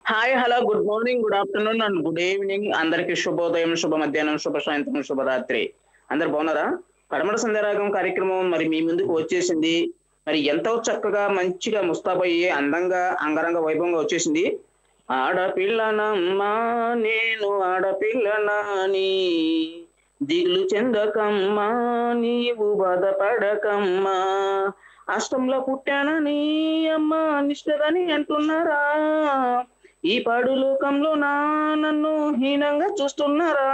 Hi hello good morning good afternoon and good evening అందరికి శుభోదయం శుభ మధ్యాహ్నం శుభ సాయంత్రం శుభరాత్రి అందరు బాగున్నారా పడమట సంధ్యారాగం కార్యక్రమం మరి మీ ముందుకు వచ్చేసింది మరి ఎంతో చక్కగా మంచిగా ముస్తాబయ్యి అందంగా అంగరంగ వైభవంగా వచ్చేసింది ఆడపిల్లనమ్మా నేను ఆడపిల్లనాని దిగులు చెందకమ్మా నీవు బాధపడకమ్మా అష్టంలో పుట్టానని అమ్మ నిష్టదని అంటున్నారా ఈ పాడు లోకంలో నా నన్ను హీనంగా చూస్తున్నారా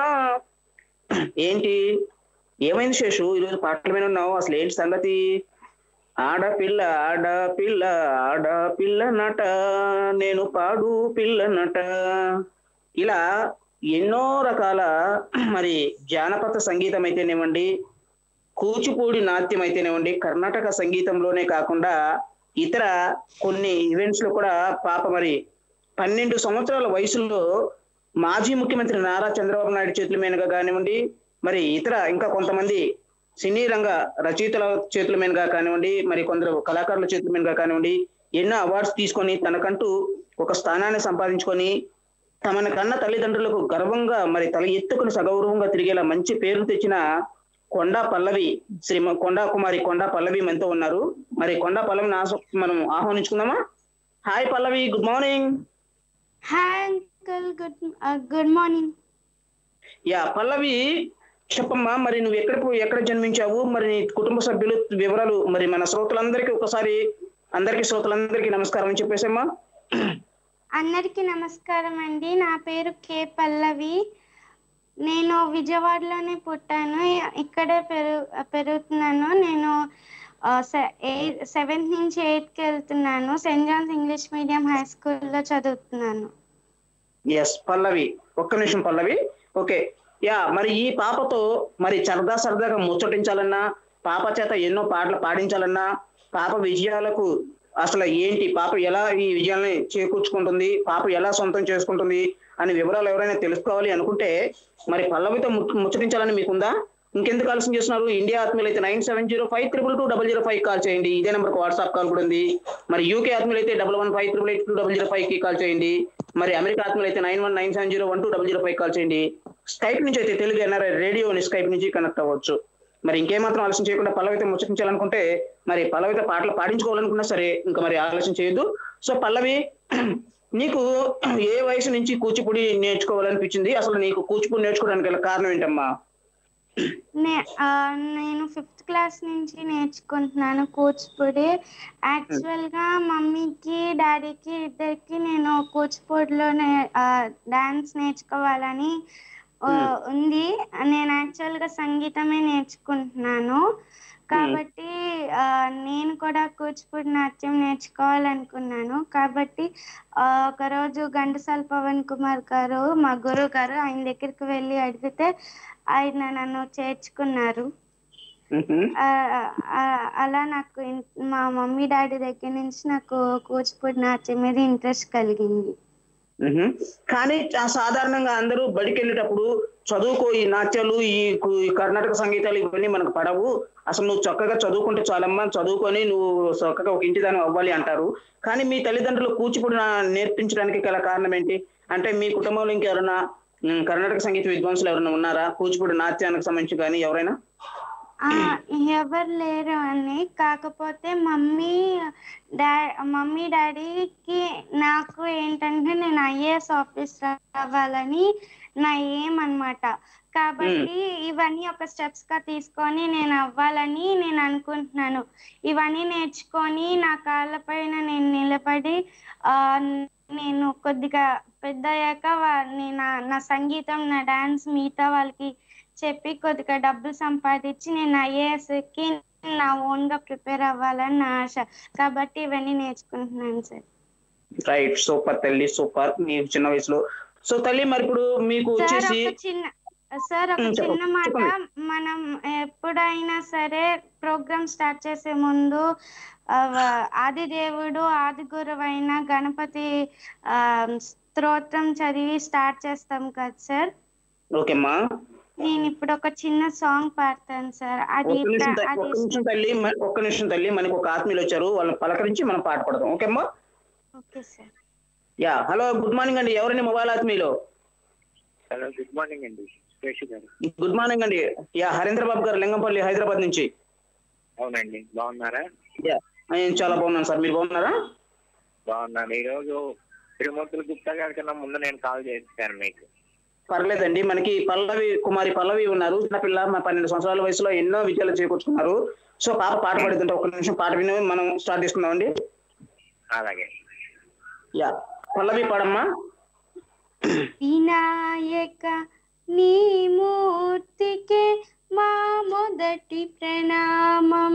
ఏంటి ఏమైంది శేషు ఈరోజు పాటల మీద ఉన్నావు అసలు ఏంటి సంగతి ఆడపిల్ల ఆడపిల్ల ఆడపిల్ల నట నేను పాడు పిల్ల నట ఇలా ఎన్నో రకాల మరి జానపద సంగీతం అయితేనేవ్వండి కూచిపూడి నాట్యం అయితేనేవ్వండి కర్ణాటక సంగీతంలోనే కాకుండా ఇతర కొన్ని ఈవెంట్స్ లో కూడా పాప మరి పన్నెండు సంవత్సరాల వయసులో మాజీ ముఖ్యమంత్రి నారా చంద్రబాబు నాయుడు చేతుల మీదుగా కానివ్వండి మరి ఇతర ఇంకా కొంతమంది సినీ రంగ రచయితల చేతుల మీదుగా కానివ్వండి మరి కొందరు కళాకారుల చేతుల మీదుగా కానివ్వండి ఎన్నో అవార్డ్స్ తీసుకొని తనకంటూ ఒక స్థానాన్ని సంపాదించుకొని తమన కన్న తల్లిదండ్రులకు గర్వంగా మరి తల ఎత్తుకుని సగౌరవంగా తిరిగేలా మంచి పేరు తెచ్చిన కొండా పల్లవి శ్రీ కొండా కుమారి కొండా పల్లవి మనతో ఉన్నారు మరి కొండా పల్లవిని ఆస- మనం ఆహ్వానించుకుందామా hi Pallavi good morning hi uncle good good morning yeah Pallavi చెప్పమ్మా మరి నువ్వు ఎక్కడ పోయి ఎక్కడ జన్మించావు మరి నీ కుటుంబ సభ్యులు వివరాలు మరి మన శ్రోతలందరికీ ఒకసారి అందరికీ శ్రోతలందరికీ నమస్కారం అని చెప్పేసమ్మా అందరికీ నమస్కారం అండి నా పేరు కే పల్లవి నేను విజయవాడలోనే పుట్టాను ఇక్కడే పెరు పెరుగుతున్నాను నేను సెవెంత్ నుంచి ఎయిత్కి వెళ్తున్నాను Saint John's English medium high స్కూల్లో చదువుతున్నాను ఎస్ పల్లవి ఒక్క నిమిషం పల్లవి ఓకే యా మరి ఈ పాపతో మరి సరదా సరదాగా ముచ్చటించాలన్నా పాప చేత ఎన్నో పాటలు పాడించాలన్నా పాప విజయాలకు అసలు ఏంటి పాప ఎలా ఈ విజయాల్ని చేకూర్చుకుంటుంది పాప ఎలా సొంతం చేసుకుంటుంది అనే వివరాలు ఎవరైనా తెలుసుకోవాలి అనుకుంటే మరి పల్లవితో ము- ముచ్చటించాలని మీకుందా ఇంకెందుకు ఆలస్యం చేస్తున్నారు ఇండియా ఆత్మీయులు అయితే nine seven zero five triple two double zero five call చేయండి ఇదే నెంబర్కి వాట్సాప్ కాల్ కూడా ఉంది మరి యూకే ఆత్మీయులు అయితే double one five triple eight two double zero five కి కాల్ చేయండి మరి అమెరికా ఆత్మీయులు అయితే nine one nine seven zero one two double zero five call చేయండి స్కైప్ నుంచి అయితే తెలుగు ఎన్ఆర్ఐ రేడియోని స్కైప్ నుంచి కనెక్ట్ అవ్వచ్చు మరి ఇంకేమాత్రం ఆలస్యం చేయకుండా పల్లవితో ముచ్చటించాలనుకుంటే మరి పల్లవితో పాటలు పాడించుకోవాలనుకున్నా సరే ఇంకా మరి ఆలస్యం చేయొద్దు సో పల్లవి నీకు ఏ వయసు నుంచి కూచిపూడి నేర్చుకోవాలనిపించింది అసలు నీకు కూచిపూడి నేర్చుకోవడానికి గల కారణం ఏంటమ్మా నే ఆ, నేను ఫిఫ్త్ క్లాస్ నుంచి నేర్చుకుంటున్నాను కూచిపూడి యాక్చువల్ గా మమ్మీకి డాడీకి ఇద్దరికి నేను కూచిపూడిలోనే డాన్స్ నేర్చుకోవాలని ఆ, ఉంది నేను యాక్చువల్ గా సంగీతమే నేర్చుకుంటున్నాను కాబట్టి ఆ, నేను కూడా కూచిపూడి నాట్యం నేర్చుకోవాలనుకున్నాను కాబట్టి ఆ, ఒకరోజు ఘంటసాల పవన్ కుమార్ గారు మా గురువు గారు ఆయన దగ్గరికి వెళ్ళి అడిగితే ఆయన నన్ను చేర్చుకున్నారు మ్హూ. ఆ, ఆ, అలా నాకు ఇన్- మా మమ్మీ డాడీ దగ్గర నుంచి నాకు కూచిపూడి నాట్యం మీద ఇంట్రెస్ట్ కలిగింది మ్హూ. కానీ చా- సాధారణంగా అందరూ బడికి వెళ్ళేటప్పుడు చదువుకో ఈ నాట్యాలు ఈ కు- ఈ కర్ణాటక సంగీతాలు ఇవన్నీ మనకు పడవు అసలు నువ్వు చక్కగా చదువుకుంటే చాలమ్మా చదువుకొని నువ్వు చక్కగా ఒక ఇంటి దాని అవ్వాలి అంటారు కానీ మీ తల్లిదండ్రులు కూచిపూడి నా- నేర్పించడానికి గల కారణం ఏంటి అంటే మీ కుటుంబంలో ఇంకెవరైనా మ్, కర్ణాటక సంగీత విద్వాంసులు ఎవరైనా ఉన్నారా కూచిపూడి నాట్యానికి సంబంధించి కానీ ఎవరైనా ఆ, ఎవరు లేరు అని కాకపోతే మమ్మీ డా మమ్మీ డాడీకి నాకు ఏంటంటే నేను ఐఏఎస్ ఆఫీసర్ అవ్వాలని నా ఏం అన్నమాట కాబట్టి ఇవన్నీ ఒక స్టెప్స్ గా తీసుకొని నేను అవ్వాలని నేను అనుకుంటున్నాను ఇవన్నీ నేర్చుకొని నా కాళ్ళపైన నేను నిలబడి ఆ నేను కొద్దిగా పెద్ద అయ్యాక వా- నేను నా- నా సంగీతం నా డాన్స్ మిగతా వాళ్ళకి చెప్పి కొద్దిగా డబ్బులు సంపాదించి నేను ఐఏఎస్ కి నా ఓన్ గా ప్రిపేర్ అవ్వాలని నా ఆశ కాబట్టి ఇవన్నీ నేర్చుకుంటున్నాను సార్ రైట్ సూపర్ తల్లి సూపర్ మీ చిన్న వయసులో సో తల్లి మరి ఇప్పుడు మీకు సార్ వచ్చేసి ఒక చిన్న సార్ ఒక ఉమ్, చెప్పండి, చిన్న మాట చెప్పండి. మనం ఎప్పుడైనా సరే ప్రోగ్రామ్ స్టార్ట్ చేసే ముందు ఆ, ఆది దేవుడు ఆది గురువైన గణపతి ఆ, స్తోత్రం చదివి స్టార్ట్ చేస్తాం కదా సార్ ఓకేమ్మా నేను ఇప్పుడు ఒక చిన్న సాంగ్ పాడతాను సార్ అది ఒక్క నిమిషం త- అది ఒక్క నిమిషం తల్లి మ- ఒక్క నిమిషం తల్లి మనకు ఒక ఆత్మీయులు వచ్చారు వాళ్ళని పలకరించి మనం పాట పడదాం ఓకేమ్మా okay sir yeah hello good morning అండి ఎవరండి మొబైల్ ఆత్మీయులు హలో గుడ్ మార్నింగ్ అండి శేషు గారు గుడ్ మార్నింగ్ అండి యా హరీంద్ర బాబు గారు లింగంపల్లి హైదరాబాద్ నుంచి అవునండి బాగున్నారా యా నేను చాలా బాగున్నాను సార్ మీరు బాగున్నారా బాగున్నాను ఈరోజు త్రిమూర్తుల గుప్తా గారి కన్నా ముందు నేను కాల్ చేశాను మీకు పర్లేదండి మనకి పల్లవి కుమారి పల్లవి ఉన్నారు చిన్నపిల్ల మా పన్నెండు సంవత్సరాల వయసులో ఎన్నో విజయాలు చేకూర్చుకున్నారు సో పాప పాట పాడుతుంటే ఒక నిమిషం పాట విని మనం స్టార్ట్ చేసుకుందామండి అలాగే యా పల్లవి పాడమ్మా వినాయక నీ మూర్తికే మా మొదటి ప్రణామం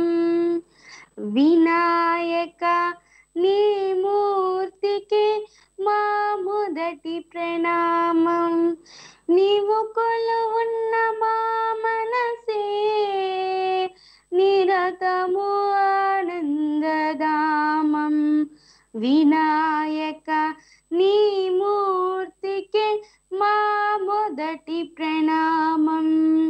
వినాయక నీ మూర్తికే మా మొదటి ప్రణామం నీవు కొలువున్న మా మనసే నిరతము ఆనందదామం వినాయక నీ మూర్తికి మా మొదటి ప్రణామం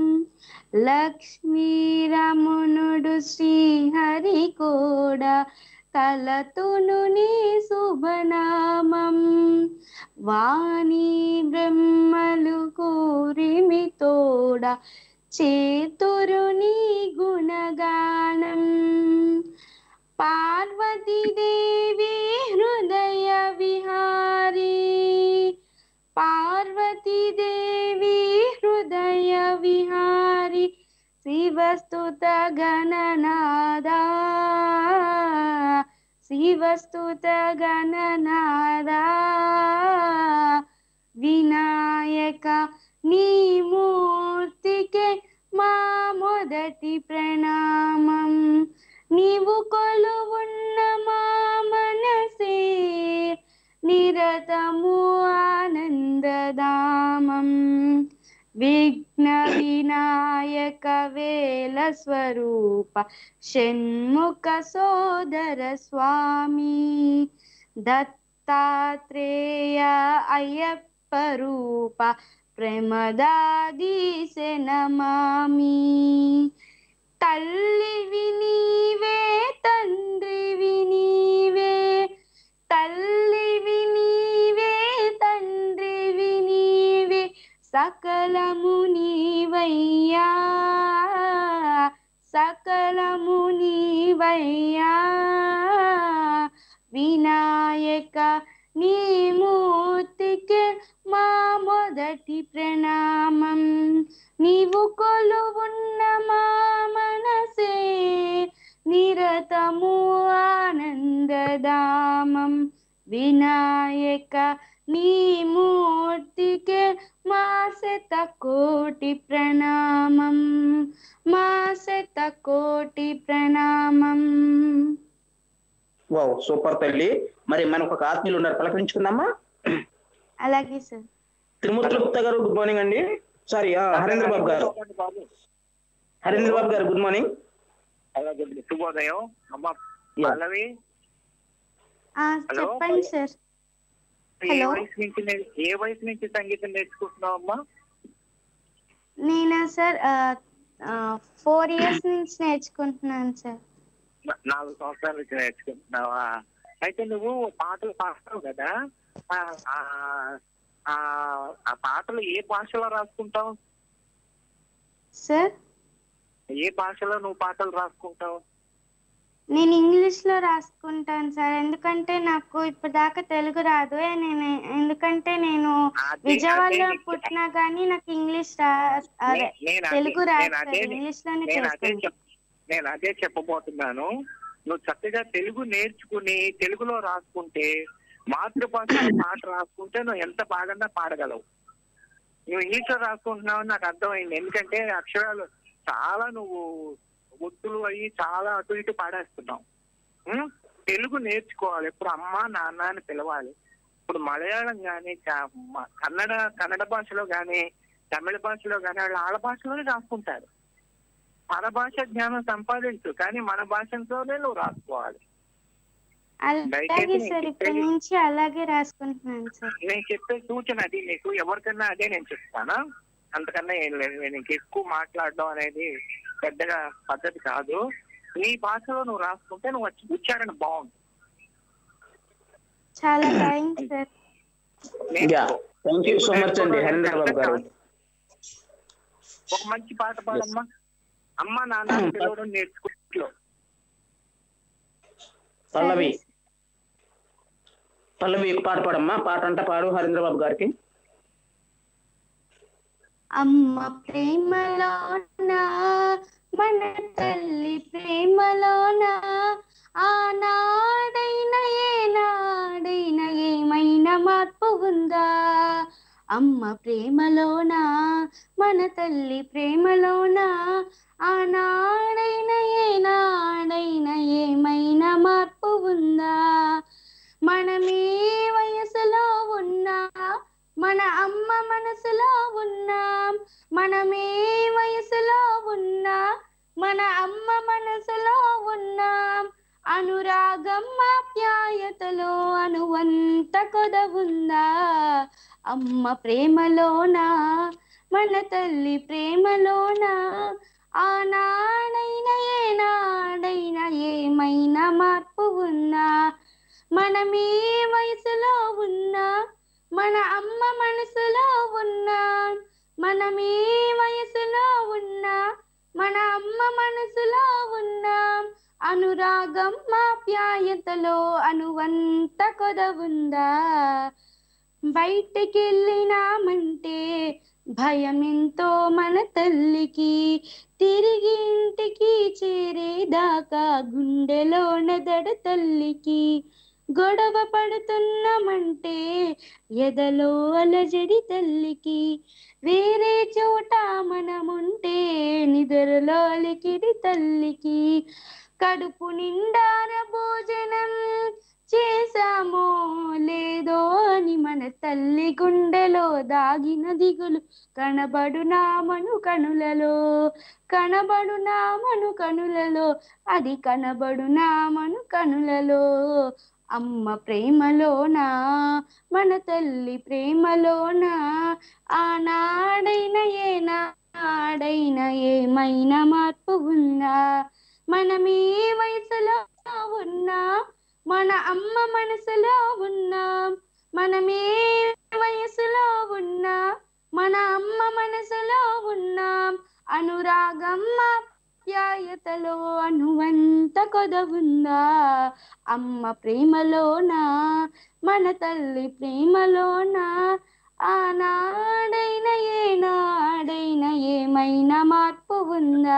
లక్ష్మీరమునుడు శ్రీహరి కూడా తలతును నీ శుభనామం వాణి బ్రహ్మలు కూరిమి తోడ చేతురు నీ గుణగానం పార్వతీదేవి హృదయ విహారీ పార్వతీదేవి హృదయ విహారీ శివస్తుత గణనాదా శివస్తుత గణనాదా వినాయక నీ మూర్తికే మా మొదటి ప్రణామం నీవు కొలువున్న మా మనసే నిరతము ఆనందదామం విఘ్న వినాయక వేల స్వరూప షణ్ముఖ సోదర స్వామి దత్తాత్రేయ అయ్యప్ప రూప ప్రమదాదీశ నమామి తల్లివి నీవే తండ్రివి నీవే తల్లివి నీవే తండ్రివి నీవే సకలము నీవయ్యా సకలము నీవయ్యా వినాయక నీ మూర్తికి మా మొదటి ప్రణామం నీవు కొలువున్న మా మనసే నిరతము ఆనందదామం వినాయక నీ మూర్తికి మా శత కోటి ప్రణామం మా శత కోటి ప్రణామం వావ్ సూపర్ తల్లి మరి మనకు ఒక ఆత్మీయులు ఉన్నారు పలకరించుకుందామా అలాగే సార్ త్రిమూర్తుల గుప్తా గారు గుడ్ మార్నింగ్ అండి సారీ హరేంద్ర బాబు గారు బాబు హరేంద్ర బాబు గారు గుడ్ మార్నింగ్ అలాగే శుభోదయం అమ్మ Yeah. పల్లవి ఆ, Hello? చెప్పండి సార్ ఏ Hello? వయసు నుంచి నే- ఏ వయసు నుంచి సంగీతం నేర్చుకుంటున్నావు అమ్మా నేను సార్ ఫోర్ ఇయర్స్ నుంచి నేర్చుకుంటున్నాను సార్ నా- నాలుగు సంవత్సరాల నుంచి నేర్చుకుంటున్నావా అయితే నువ్వు పాటలు పాడతావు కదా ఆ- ఆ- ఆ ఆ పాటలు ఏ భాషలో రాసుకుంటావు సార్ ఏ భాషలో నువ్వు పాటలు రాసుకుంటావు నేను ఇంగ్లీష్ లో రాసుకుంటాను సార్ ఎందుకంటే నాకు ఇప్పటిదాకా తెలుగు రాదు ఏ నేను ఎందుకంటే నేను అదే- విజయవాడలో అదే- పుట్టినా కానీ నాకు ఇంగ్లీష్ రా అదే నే- నేను అదే- తెలుగు రాదు నేను సార్ అదే- ఇంగ్లీష్ లోనే నేను అదే చేస్తాను చెప్ నేను అదే చెప్పబోతున్నాను నువ్వు చక్కగా తెలుగు నేర్చుకుని తెలుగులో రాసుకుంటే మాతృభాషలో పాట రాసుకుంటే నువ్వు ఎంత బాగా పాడగలవు నువ్వు ఇంగ్లీష్ లో రాసుకుంటున్నావు అని నాకు అర్థమైంది ఎందుకంటే అక్షరాలు చాలా నువ్వు ఒత్తులు అయ్యి చాలా అటు ఇటు పాడేస్తున్నావు ఉం? తెలుగు నేర్చుకోవాలి ఇప్పుడు అమ్మ నాన్న అని పిలవాలి ఇప్పుడు మలయాళం కానీ కన్నడ కన్నడ భాషలో కానీ తమిళ భాషలో కానీ వాళ్ళు ఆడ భాషలోనే రాసుకుంటారు మన భాష జ్ఞానం సంపాదించు కానీ మన భాషతోనే నువ్వు రాసుకోవాలి అలాగే దయచేసి సార్ నేను ఇప్పటి చెప్పేది- నుంచి అలాగే రాసుకుంటున్నాను సార్ నేను చెప్పే సూచన అది నీకు ఎవరికన్నా అదే నేను చెప్తానా అంతకన్నా ఏం లేదు నేను ఇంక ఎక్కువ మాట్లాడడం అనేది పెద్దగా పద్ధతి కాదు నీ భాషలో నువ్వు రాసుకుంటే నువ్వు వచ్చి ఉచ్చారణ బాగుంటుంది చాలా thanks sir yeah thank you so much అండి హరీంద్ర బాబు గారు ఒక మంచి పాట పాడమ్మా అమ్మ నాన్న అని పిలవడం నేర్చుకుంట్లో పల్లవి పల్లవి ఒక పాట పాడమ్మా పాట అంటే పాడు హరీంద్ర బాబు గారికి అమ్మ ప్రేమలోన మన తల్లి ప్రేమలోన ఆనాడైన ఏనాడైన ఏమైనా మార్పు ఉందా అమ్మ ప్రేమలోన మన తల్లి ప్రేమలోన ఆనాడైన ఏనాడైన ఏమైనా మార్పు ఉందా మనమే వయసులో ఉన్నా మన అమ్మ మనసులో ఉన్నాం మనమే వయసులో ఉన్నా మన అమ్మ మనసులో ఉన్నాం అనురాగం ఆప్యాయతలో అనువంత కొదవుందా అమ్మ ప్రేమలోన మన తల్లి ప్రేమలోన ఆనాడైన ఏనాడైన ఏమైనా మార్పు ఉందా మనమే వయసులో ఉన్నా మన అమ్మ మనసులో ఉన్నా మనమే వయసులో ఉన్నా మన అమ్మ మనసులో ఉన్నాం అనురాగం ఆప్యాయతలో అనువంత కొదవుందా బయటికెళ్ళినామంటే భయం ఎంతో మన తల్లికి తిరిగి ఇంటికి చేరేదాకా గుండెలోన దడ తల్లికి గొడవ పడుతున్నామంటే ఎదలో అలజడి తల్లికి వేరే చోట మనముంటే నిద్రలో అలికిడి తల్లికి కడుపు నిండార భోజనం చేశామో లేదో అని మన తల్లి గుండెలో దాగిన దిగులు కనబడునామను కనులలో కనబడునామను కనులలో అది కనబడునామను కనులలో అమ్మ ప్రేమలోనా మన తల్లి ప్రేమలోనా ఆనాడైన ఏనాడైనా ఏమైనా మార్పు ఉందా మనం ఏ వయసులో ఉన్నా మన అమ్మ మనసులో ఉన్నాం మనం ఏ వయసులో ఉన్నా మన అమ్మ మనసులో ఉన్నాం అనురాగం ఆప్యాయతలో అనువంత కొదవుందా అమ్మ ప్రేమలోనా మన తల్లి ప్రేమలోనా ఆనాడైన ఏనాడైన ఏమైనా మార్పు ఉందా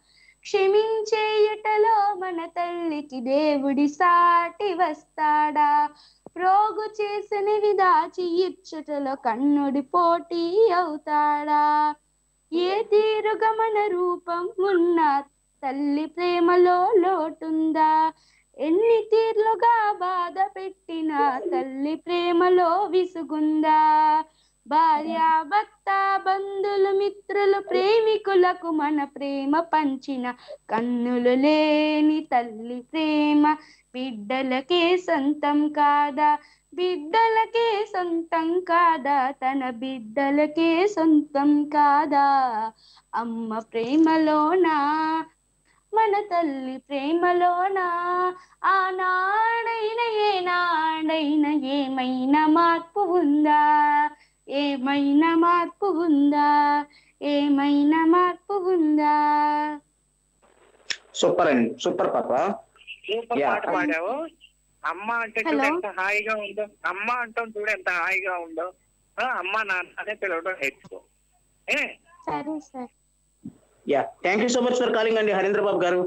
క్షమించేయుటలో మన తల్లికి దేవుడి సాటి వస్తాడా ప్రోగు చేసినవి దాచి ఇచ్చుటలో కన్నుడి పోటీ అవుతాడా ఏ తీరుగా మన రూపం ఉన్న తల్లి ప్రేమలో లోటుందా ఎన్ని తీర్లుగా బాధ పెట్టిన తల్లి ప్రేమలో విసుగుందా భార్య భర్త బంధువులు మిత్రులు ప్రేమికులకు మన ప్రేమ పంచిన కన్నులు లేని తల్లి ప్రేమ బిడ్డలకే సొంతం కాదా బిడ్డలకే సొంతం కాదా తన బిడ్డలకే సొంతం కాదా అమ్మ ప్రేమలోనా మన తల్లి ప్రేమలోనా ఆనాడైన ఏనాడైన ఏమైనా మార్పు ఉందా ఏమైనా మార్పు ఉందా ఏమైనా మార్పు ఉందా సూపర్ అండి సూపర్ పాప సూపర్ Yeah. పాట పాడావు అమ్మ అంటే చూడు Hello. ఎంత హాయిగా ఉందో అమ్మ అంటాం చూడు ఎంత హాయిగా ఉందో ఆ, అమ్మ నాన్న అనే పిలవడం నేర్చుకో ఏ సరే sir yeah thank you so much for calling అండి హరీంద్ర బాబు గారు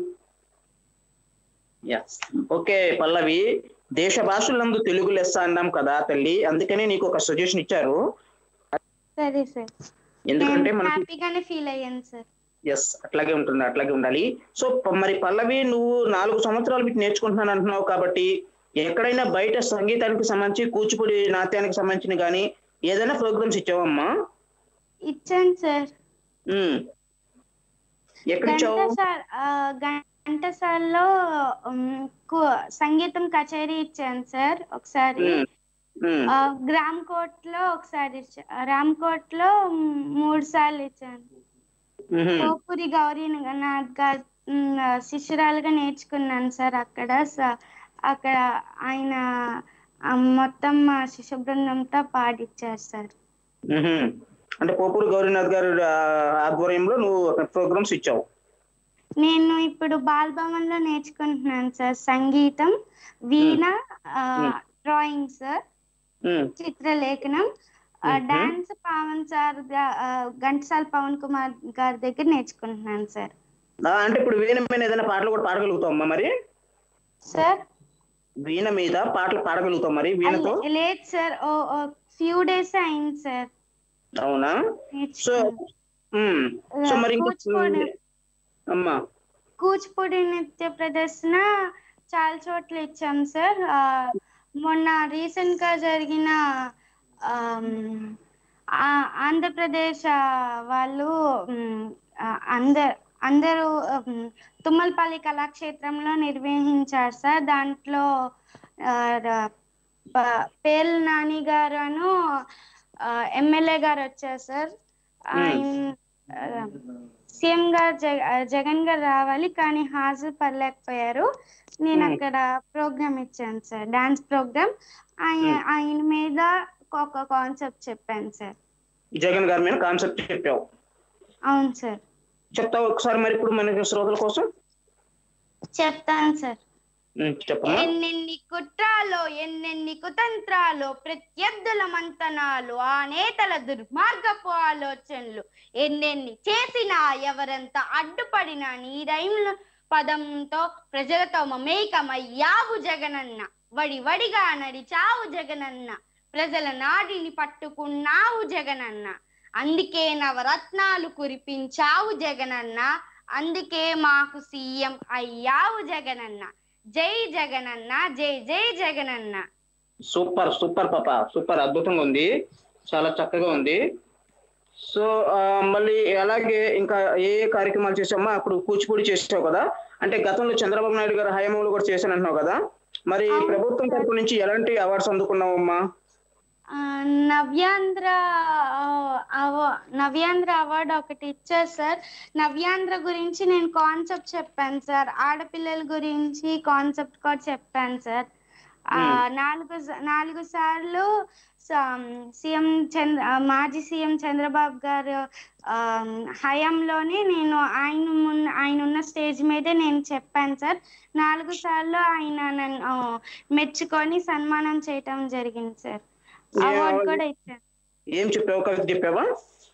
ఎస్ ఓకే పల్లవి దేశ భాషలందు తెలుగు లెస్స అన్నాం కదా తల్లి అందుకనే నీకు ఒక సజెషన్ ఇచ్చారు సరే సార్ ఎందుకంటే నేను మనకి హ్యాపీగానే ఫీల్ అయ్యాను సార్ ఎస్ అట్లాగే ఉంటుంది అట్లాగే ఉండాలి సో ప- మరి పల్లవి నువ్వు నాలుగు సంవత్సరాలు వీటి నేర్చుకుంటున్నాను అంటున్నావు కాబట్టి ఎక్కడైనా బయట సంగీతానికి సంబంధించి కూచిపూడి నాట్యానికి సంబంధించిన కానీ ఏదైనా ప్రోగ్రామ్స్ ఇచ్చావమ్మా ఇచ్చాను సార్ ఉమ్. ఎక్కడ ఇచ్చావు ఘంటసాల ఆ, ఘంటసాలలో ఉమ్, కు- సంగీతం కచేరీ ఇచ్చాను సార్ ఒకసారి ఉమ్. ఉమ్. ఆ, గ్రామ్ కోట్ లో ఒకసారి ఇచ్చా రామ్ కోట్ లో ఉమ్, మూడు సార్లు ఇచ్చాను ఉహుం. పోపురి గౌరీ నాథ్ గారు ఉమ్, శిష్యురాలుగా నేర్చుకున్నాను సార్ అక్కడ స- అక్కడ ఆయన ఆ, మొత్తం మా శిశు బృందంతో పాడిచ్చారు సార్ మ్హూ. అంటే పోపూరి గౌరీనాథ్ గారి ఆ, ఆధ్వర్యంలో నువ్వు ప్రోగ్రామ్స్ ఇచ్చావు నేను ఇప్పుడు బాల్భవన్ లో నేర్చుకుంటున్నాను సార్ సంగీతం వీణ డ్రాయింగ్ సార్ మ్. చిత్రలేఖనం Mhm. డాన్స్ పవన్ సార్ గా- ఆ, ఘంటసాల పవన్ కుమార్ గారి దగ్గర నేర్చుకుంటున్నాను సార్ ఆ, అంటే ఇప్పుడు వీణ మీద ఏదైనా పాటలు కూడా పాడగలుగుతావు అమ్మా మరి సార్ వీణ మీద పాటలు పాడగలుగుతావు మరి వీణతో అల్- లేదు సార్ ఓ ఫ్యూ డేస్ అయింది సార్ అవునా సో నేర్చుకున్నాను మ్. సో మరి ఇంకా కూచిపూడి అమ్మా కూచిపూడి నృత్య ప్రదర్శన చాలా చోట్ల ఇచ్చాం సార్ ఆ, మొన్న రీసెంట్ గా జరిగిన ఆమ్, ఆ- ఆంధ్రప్రదేశ్ ఆ, వాళ్ళు మ్, ఆ, అందరు అందరూ ఉమ్, తుమ్మలపల్లి కళాక్షేత్రంలో నిర్వహించారు సార్ దాంట్లో ఆ, ర- ప- పేర్ల నాని గారును ఎమ్మెల్యే గారు వచ్చారు సార్ ఆయన ఆ, సీఎం గారు జగ- ఆ, జగన్ గారు రావాలి కానీ హాజరు పడలేకపోయారు నేను Hmm. అక్కడ ప్రోగ్రామ్ ఇచ్చాను సార్ డాన్స్ ప్రోగ్రామ్ ఆయన Hmm. ఆయన మీద ఒక కాన్సెప్ట్ చెప్పాను సార్ జగన్ గారి మీద కాన్సెప్ట్ చెప్పావు అవును సార్ చెప్తావు ఒకసారి మరి ఇప్పుడు మనకి శ్రోతల కోసం చెప్తాను సార్ మ్, చెప్పమ్మా ఎన్నెన్ని కుట్రాలో ఎన్నెన్ని కుతంత్రాలు ప్రత్యర్థుల మంతనాలు ఆ నేతల దుర్మార్గపు ఆలోచనలు ఎన్నెన్ని చేసినా ఎవరంత అడ్డుపడినా నీ రైలు పదంతో ప్రజలతో మమేకమయ్యావు జగనన్న వడి వడిగా నడిచావు జగనన్న ప్రజల నాడిని పట్టుకున్నావు జగనన్న అందుకే నవరత్నాలు కురిపించావు జగనన్న అందుకే మాకు సీఎం అయ్యావు జగనన్న జై జగనన్న జై జై జగనన్న సూపర్ సూపర్ పాప సూపర్ అద్భుతంగా ఉంది చాలా చక్కగా ఉంది సో ఆ, మళ్ళీ అలాగే ఇంకా ఏ ఏ కార్యక్రమాలు చేసామా అప్పుడు కూచిపూడి చేసావు కదా అంటే గతంలో చంద్రబాబు నాయుడు గారు హయాంలో కూడా చేశాను అంటున్నావు కదా మరి అవును. ప్రభుత్వం తరపు నుంచి ఎలాంటి అవార్డ్స్ అందుకున్నావమ్మా ఆ, నవ్యాంధ్ర ఆ, అవ- నవ్యాంధ్ర అవార్డు ఒకటి ఇచ్చారు సార్ నవ్యాంధ్ర గురించి నేను కాన్సెప్ట్ చెప్పాను సార్ ఆడపిల్లల గురించి కాన్సెప్ట్ కూడా చెప్పాను సార్ ఆ, నాలుగు స- నాలుగు సార్లు సీఎం చంద్ర ఆ, మాజీ సీఎం చంద్రబాబు గారు ఆ, హయాంలోనే నేను ఆయన మున్ ఆయన ఉన్న స్టేజ్ మీదే నేను చెప్పాను సార్ నాలుగు సార్లు ఆయన నన్ను ఆ, మెచ్చుకొని సన్మానం చేయటం జరిగింది సార్ ఏ అవార్డు award? కూడా ఇచ్చారు ఏం చెప్పావు కవిత చెప్పావా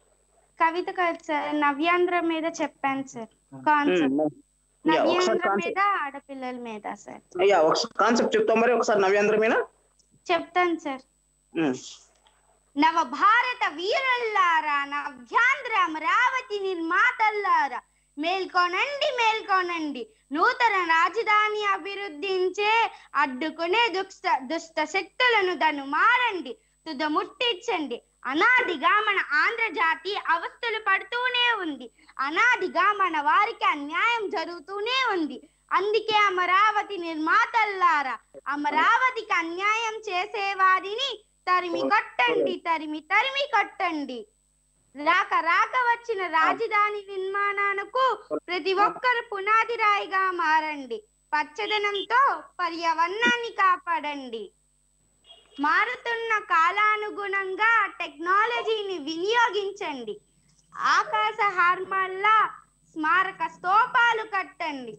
కవిత కాదు సార్ నవ్యాంధ్ర మీద చెప్పాను సార్ కాన్సెప్ట్ ఉమ్, యా, ఒకసారి నవ్యాంధ్ర కాన్సెప్ట్ మీద ఆడపిల్లల మీద సార్ అయ్యా ఒకసారి కాన్సెప్ట్ చెప్తావు మరి ఒకసారి నవ్యాంధ్ర మీద చెప్తాను సార్ ఉమ్, నవ భారత వీరుల్లారా నవ్యాంధ్ర అమరావతి నిర్మాతల్లారా మేల్కొనండి మేల్కొనండి నూతన రాజధాని అభివృద్ధించే అడ్డుకునే దుష్ట దుష్ట శక్తులను దను మారండి తుదముట్టించండి అనాదిగా మన ఆంధ్ర జాతి అవస్థలు పడుతూనే ఉంది అనాదిగా మన వారికి అన్యాయం జరుగుతూనే ఉంది అందుకే అమరావతి నిర్మాతల్లారా అమరావతికి అన్యాయం చేసేవారిని తరిమి కొట్టండి తరిమి తరిమి కొట్టండి రాక రాక వచ్చిన రాజధాని నిర్మాణానికి ప్రతి ఒక్కరు పునాది రాయిగా మారండి పచ్చదనంతో పర్యావరణాన్ని కాపాడండి మారుతున్న కాలానుగుణంగా టెక్నాలజీని వినియోగించండి ఆకాశ హార్మల్లా స్మారక స్తూపాలు కట్టండి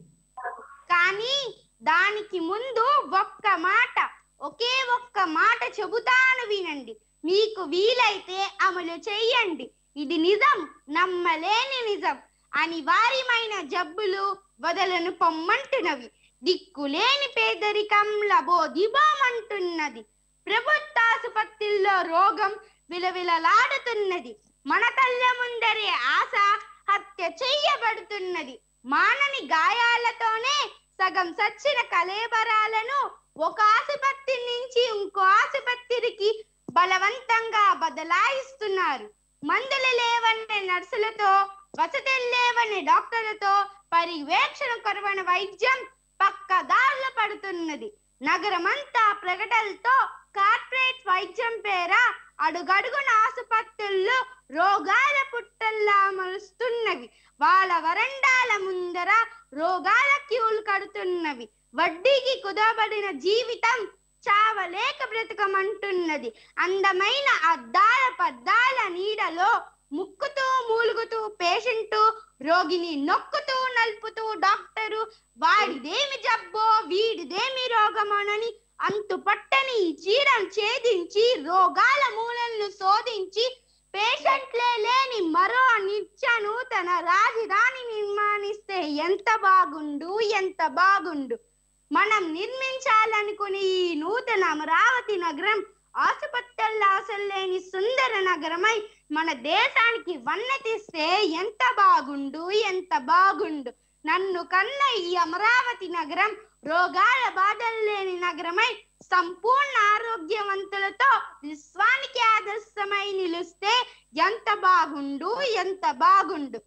కానీ దానికి ముందు ఒక్క మాట ఒకే ఒక్క మాట చెబుతాను వినండి మీకు వీలైతే అమలు చెయ్యండి ఇది నిజం నమ్మలేని నిజం అనివార్యమైన జబ్బులు వదలను పొమ్మంటున్నవి దిక్కులేని పేదరికం లబోదిబోమంటున్నది ప్రభుత్వ ఆసుపత్రుల్లో రోగం విలవిలలాడుతున్నది మన కళ్ళ ముందరే ఆశ హత్య చెయ్యబడుతున్నది మానని గాయాలతోనే సగం సచ్చిన కలేబరాలను ఒక ఆసుపత్రి నుంచి ఇంకో ఆసుపత్రికి బలవంతంగా బదలాయిస్తున్నారు మందులు లేవనే నర్సులతో వసతులు లేవనే డాక్టర్లతో పర్యవేక్షణ కొరవని వైద్యం పక్కదారులు పడుతున్నది నగరమంతా ప్రకటనలతో కార్పొరేట్ వైద్యం పేర అడుగడుగున ఆసుపత్రుల్లో రోగాల పుట్టల్లా మలుస్తున్నవి వాళ్ళ వరండాల ముందర రోగాల క్యూలు కడుతున్నవి వడ్డీకి కుదబడిన జీవితం చావలేక బ్రతకమంటున్నది అందమైన అద్దాల పద్దాల నీడలో ముక్కుతూ మూలుగుతూ పేషెంటు రోగిని నొక్కుతూ నలుపుతూ డాక్టరు వాడిదేమి జబ్బో వీడిదేమి రోగమోనని అంతు పట్టని ఈ చీరం ఛేదించి రోగాల మూలలను శోధించి పేషెంట్లే లేని మరో నిత్య నూతన రాజధాని నిర్మాణిస్తే ఎంత బాగుండు ఎంత బాగుండు మనం నిర్మించాలనుకునే ఈ నూతన అమరావతి నగరం ఆసుపత్రుల ఆశలు లేని సుందర నగరమై మన దేశానికి వన్నెతిస్తే ఎంత బాగుండు ఎంత బాగుండు నన్ను కన్న ఈ అమరావతి నగరం రోగాల బాధలు లేని నగరమై సంపూర్ణ ఆరోగ్యవంతులతో విశ్వానికి ఆదర్శమై నిలుస్తే ఎంత బాగుండు ఎంత బాగుండు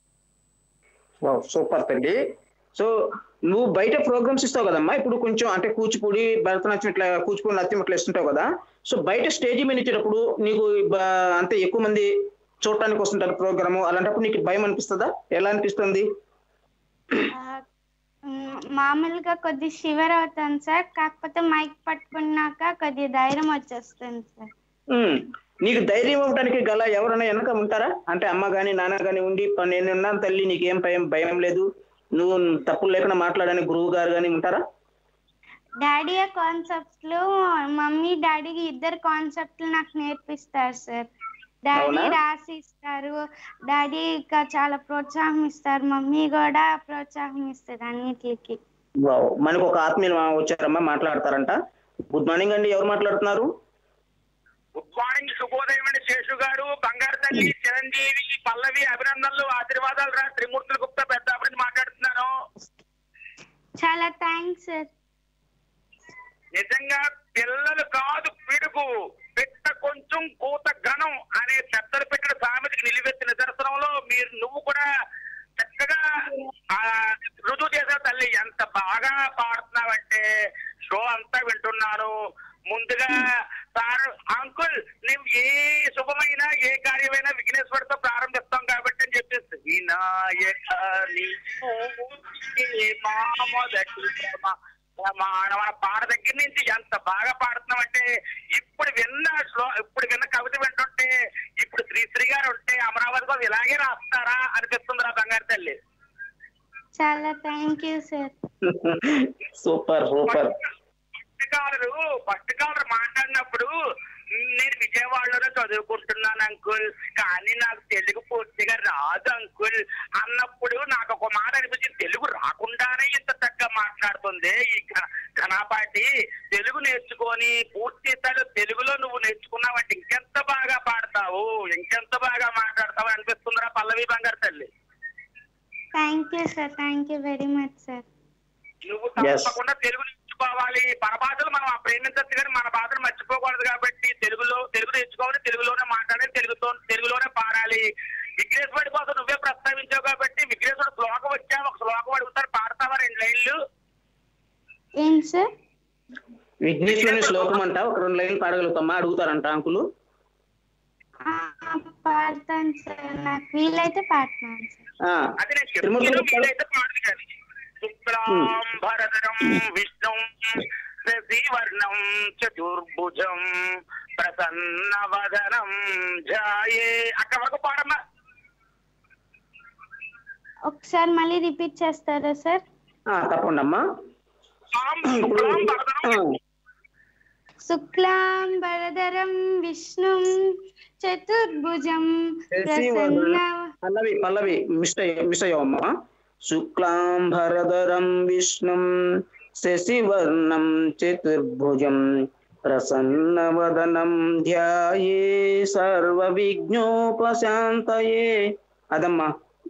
వావ్ సూపర్ తల్లి సో నువ్వు బయట ప్రోగ్రామ్స్ ఇస్తావు కదమ్మా ఇప్పుడు కొంచెం అంటే కూచిపూడి భరతనాట్యం ఇట్లా కూచిపూడి నృత్యం ఇట్లా ఇస్తుంటావు కదా సో బయట స్టేజ్ మీద ఇచ్చేటప్పుడు నీకు బ- అంటే ఎక్కువ మంది చూడటానికి వస్తుంటారు ప్రోగ్రాము అలాంటప్పుడు నీకు భయం అనిపిస్తుందా ఎలా అనిపిస్తుంది ఆ, మ్, మామూలుగా కొద్ది షివర్ అవుతాను సార్ కాకపోతే మైక్ పట్టుకున్నాక కొద్ది ధైర్యం వచ్చేస్తుంది సార్ ఉమ్. నీకు ధైర్యం ఇవ్వడానికి గల ఎవరైనా వెనక ఉంటారా అంటే అమ్మ గాని నాన్న గాని ఉండి "ప- నేను ఉన్నాను తల్లి నీకేం భయం భయం లేదు నువ్వు తప్పులు లేకుండా మాట్లాడని గురువు గారు గాని ఉంటారా డాడీ కాన్సెప్ట్లు మమ్మీ డాడీకి ఇద్దరు కాన్సెప్ట్లు నాకు నేర్పిస్తారు సార్ డాడీ అవునా? రాసి ఇస్తారు డాడీ ఇంకా చాలా ప్రోత్సాహం ఇస్తారు మమ్మీ కూడా ప్రోత్సాహం ఇస్తారు అన్నిటికి వావ్. మనకు ఒక ఆత్మీయులు వచ్చారమ్మా మాట్లాడతారంట గుడ్ మార్నింగ్ అండి ఎవరు మాట్లాడుతున్నారు గుడ్ మార్నింగ్ శుభోదయం అండి శేషు గారు బంగారు తల్లి చిరంజీవి పల్లవి అభినందనలు ఆశీర్వాదాలు రా త్రిమూర్తుల గుప్తా పెద్ద నుంచి మాట్లాడుతున్నాను చాలా థ్యాంక్స్ సార్ నిజంగా పిల్లలు కాదు పిడుగు పెట్ట కొంచెం కూత ఘనం అనే పెద్దలు పెట్టిన సామెతకి నిలువెత్తి నిదర్శనంలో మీరు నువ్వు కూడా చక్కగా ఆ రుజువు చేసావు తల్లి ఎంత బాగా పాడుతున్నావంటే షో అంతా వింటున్నాను ముందుగా సార్ అంకుల్ నువ్వు ఏ శుభమైన ఏ కార్యమైనా విఘ్నేశ్వరితో ప్రారంభిస్తాం కాబట్టి అని చెప్పేసి వినాయక నీవు మా మొదటి ప్రేమ మన మన పాట దగ్గర నుంచి ఎంత బాగా పాడుతున్నాం అంటే ఇప్పుడు విన్న శ్లో ఇప్పుడు విన్న కవిత వింటుంటే ఇప్పుడు శ్రీశ్రీ గారు ఉంటే అమరావతి కోసం ఇలాగే రాస్తారా అనిపిస్తుంది రా బంగారు తల్లి చాలా thank you sir super super first caller first caller మాట్లాడినప్పుడు నేను విజయవాడలోనే చదువుకుంటున్నాను అంకుల్ కానీ నాకు తెలుగు పూర్తిగా రాదు అంకుల్ అన్నప్పుడు నాకు ఒక మాట అనిపించింది తెలుగు రాకుండానే ఇంత చక్కగా మాట్లాడుతుంది ఈ ఘ- ఘనాపాటి తెలుగు నేర్చుకొని పూర్తి స్థాయిలో తెలుగులో నువ్వు నేర్చుకున్నావంటే ఇంకెంత బాగా పాడతావు ఇంకెంత బాగా మాట్లాడతావు అనిపిస్తుందిరా పల్లవి బంగారు తల్లి thank you sir thank you very much sir నువ్వు Yes. తప్పకుండా తెలుగు నేర్చుకోవాలి మన భాషలు మనం ప్రేమించచ్చు కానీ మన భాషను మర్చిపోకూడదు కాబట్టి తెలుగులో తెలుగు నేర్చుకోవాలి తెలుగులోనే మాట్లాడాలి తెలుగుతో తెలుగులోనే పాడాలి విఘ్నేశ్వరుడి కోసం నువ్వే ప్రస్తావించావు కాబట్టి విఘ్నేశ్వరుడు శ్లోకం వచ్చా ఒక శ్లోకం అడుగుతారు పాడతావా రెండు లైన్లు ఏం సార్ విఘ్నేశ్వరుని శ్లోకం అంట ఒక రెండు లైన్లు పాడగలుగుతామా అడుగుతారంట అంకులు ఆ, పాడతాను సార్ నాకు వీలైతే పాడుతున్నాను సార్ ఆ, అది నేను తిరుమల చెప్తాను తిరుపతి- మీరైతే పాడదు కానీ శుక్లాంబరధరం విష్ణుం శశివర్ణం చతుర్భుజం ప్రసన్నవదనం జాయే అక్కడ వరకు పాడమ్మా ఒకసారి మళ్ళీ రిపీట్ చేస్తారా సార్ ఆ, తప్పకుండా అమ్మా ఇప్పుడు శుక్లాంబరధరం ఆ, శుక్లాం వరదరం విష్ణుం చతుర్భుజం శశివర్ణం. ప్రసన్న పల్లవి పల్లవి మిస్ అయ్య- మిస్ అయ్యావమ్మా శుక్లాంబరధరం విష్ణుం శశివర్ణం చతుర్భుజం ప్రసన్నవదనం ధ్యాయే సర్వ విఘ్నోపశాంతయే అదమ్మా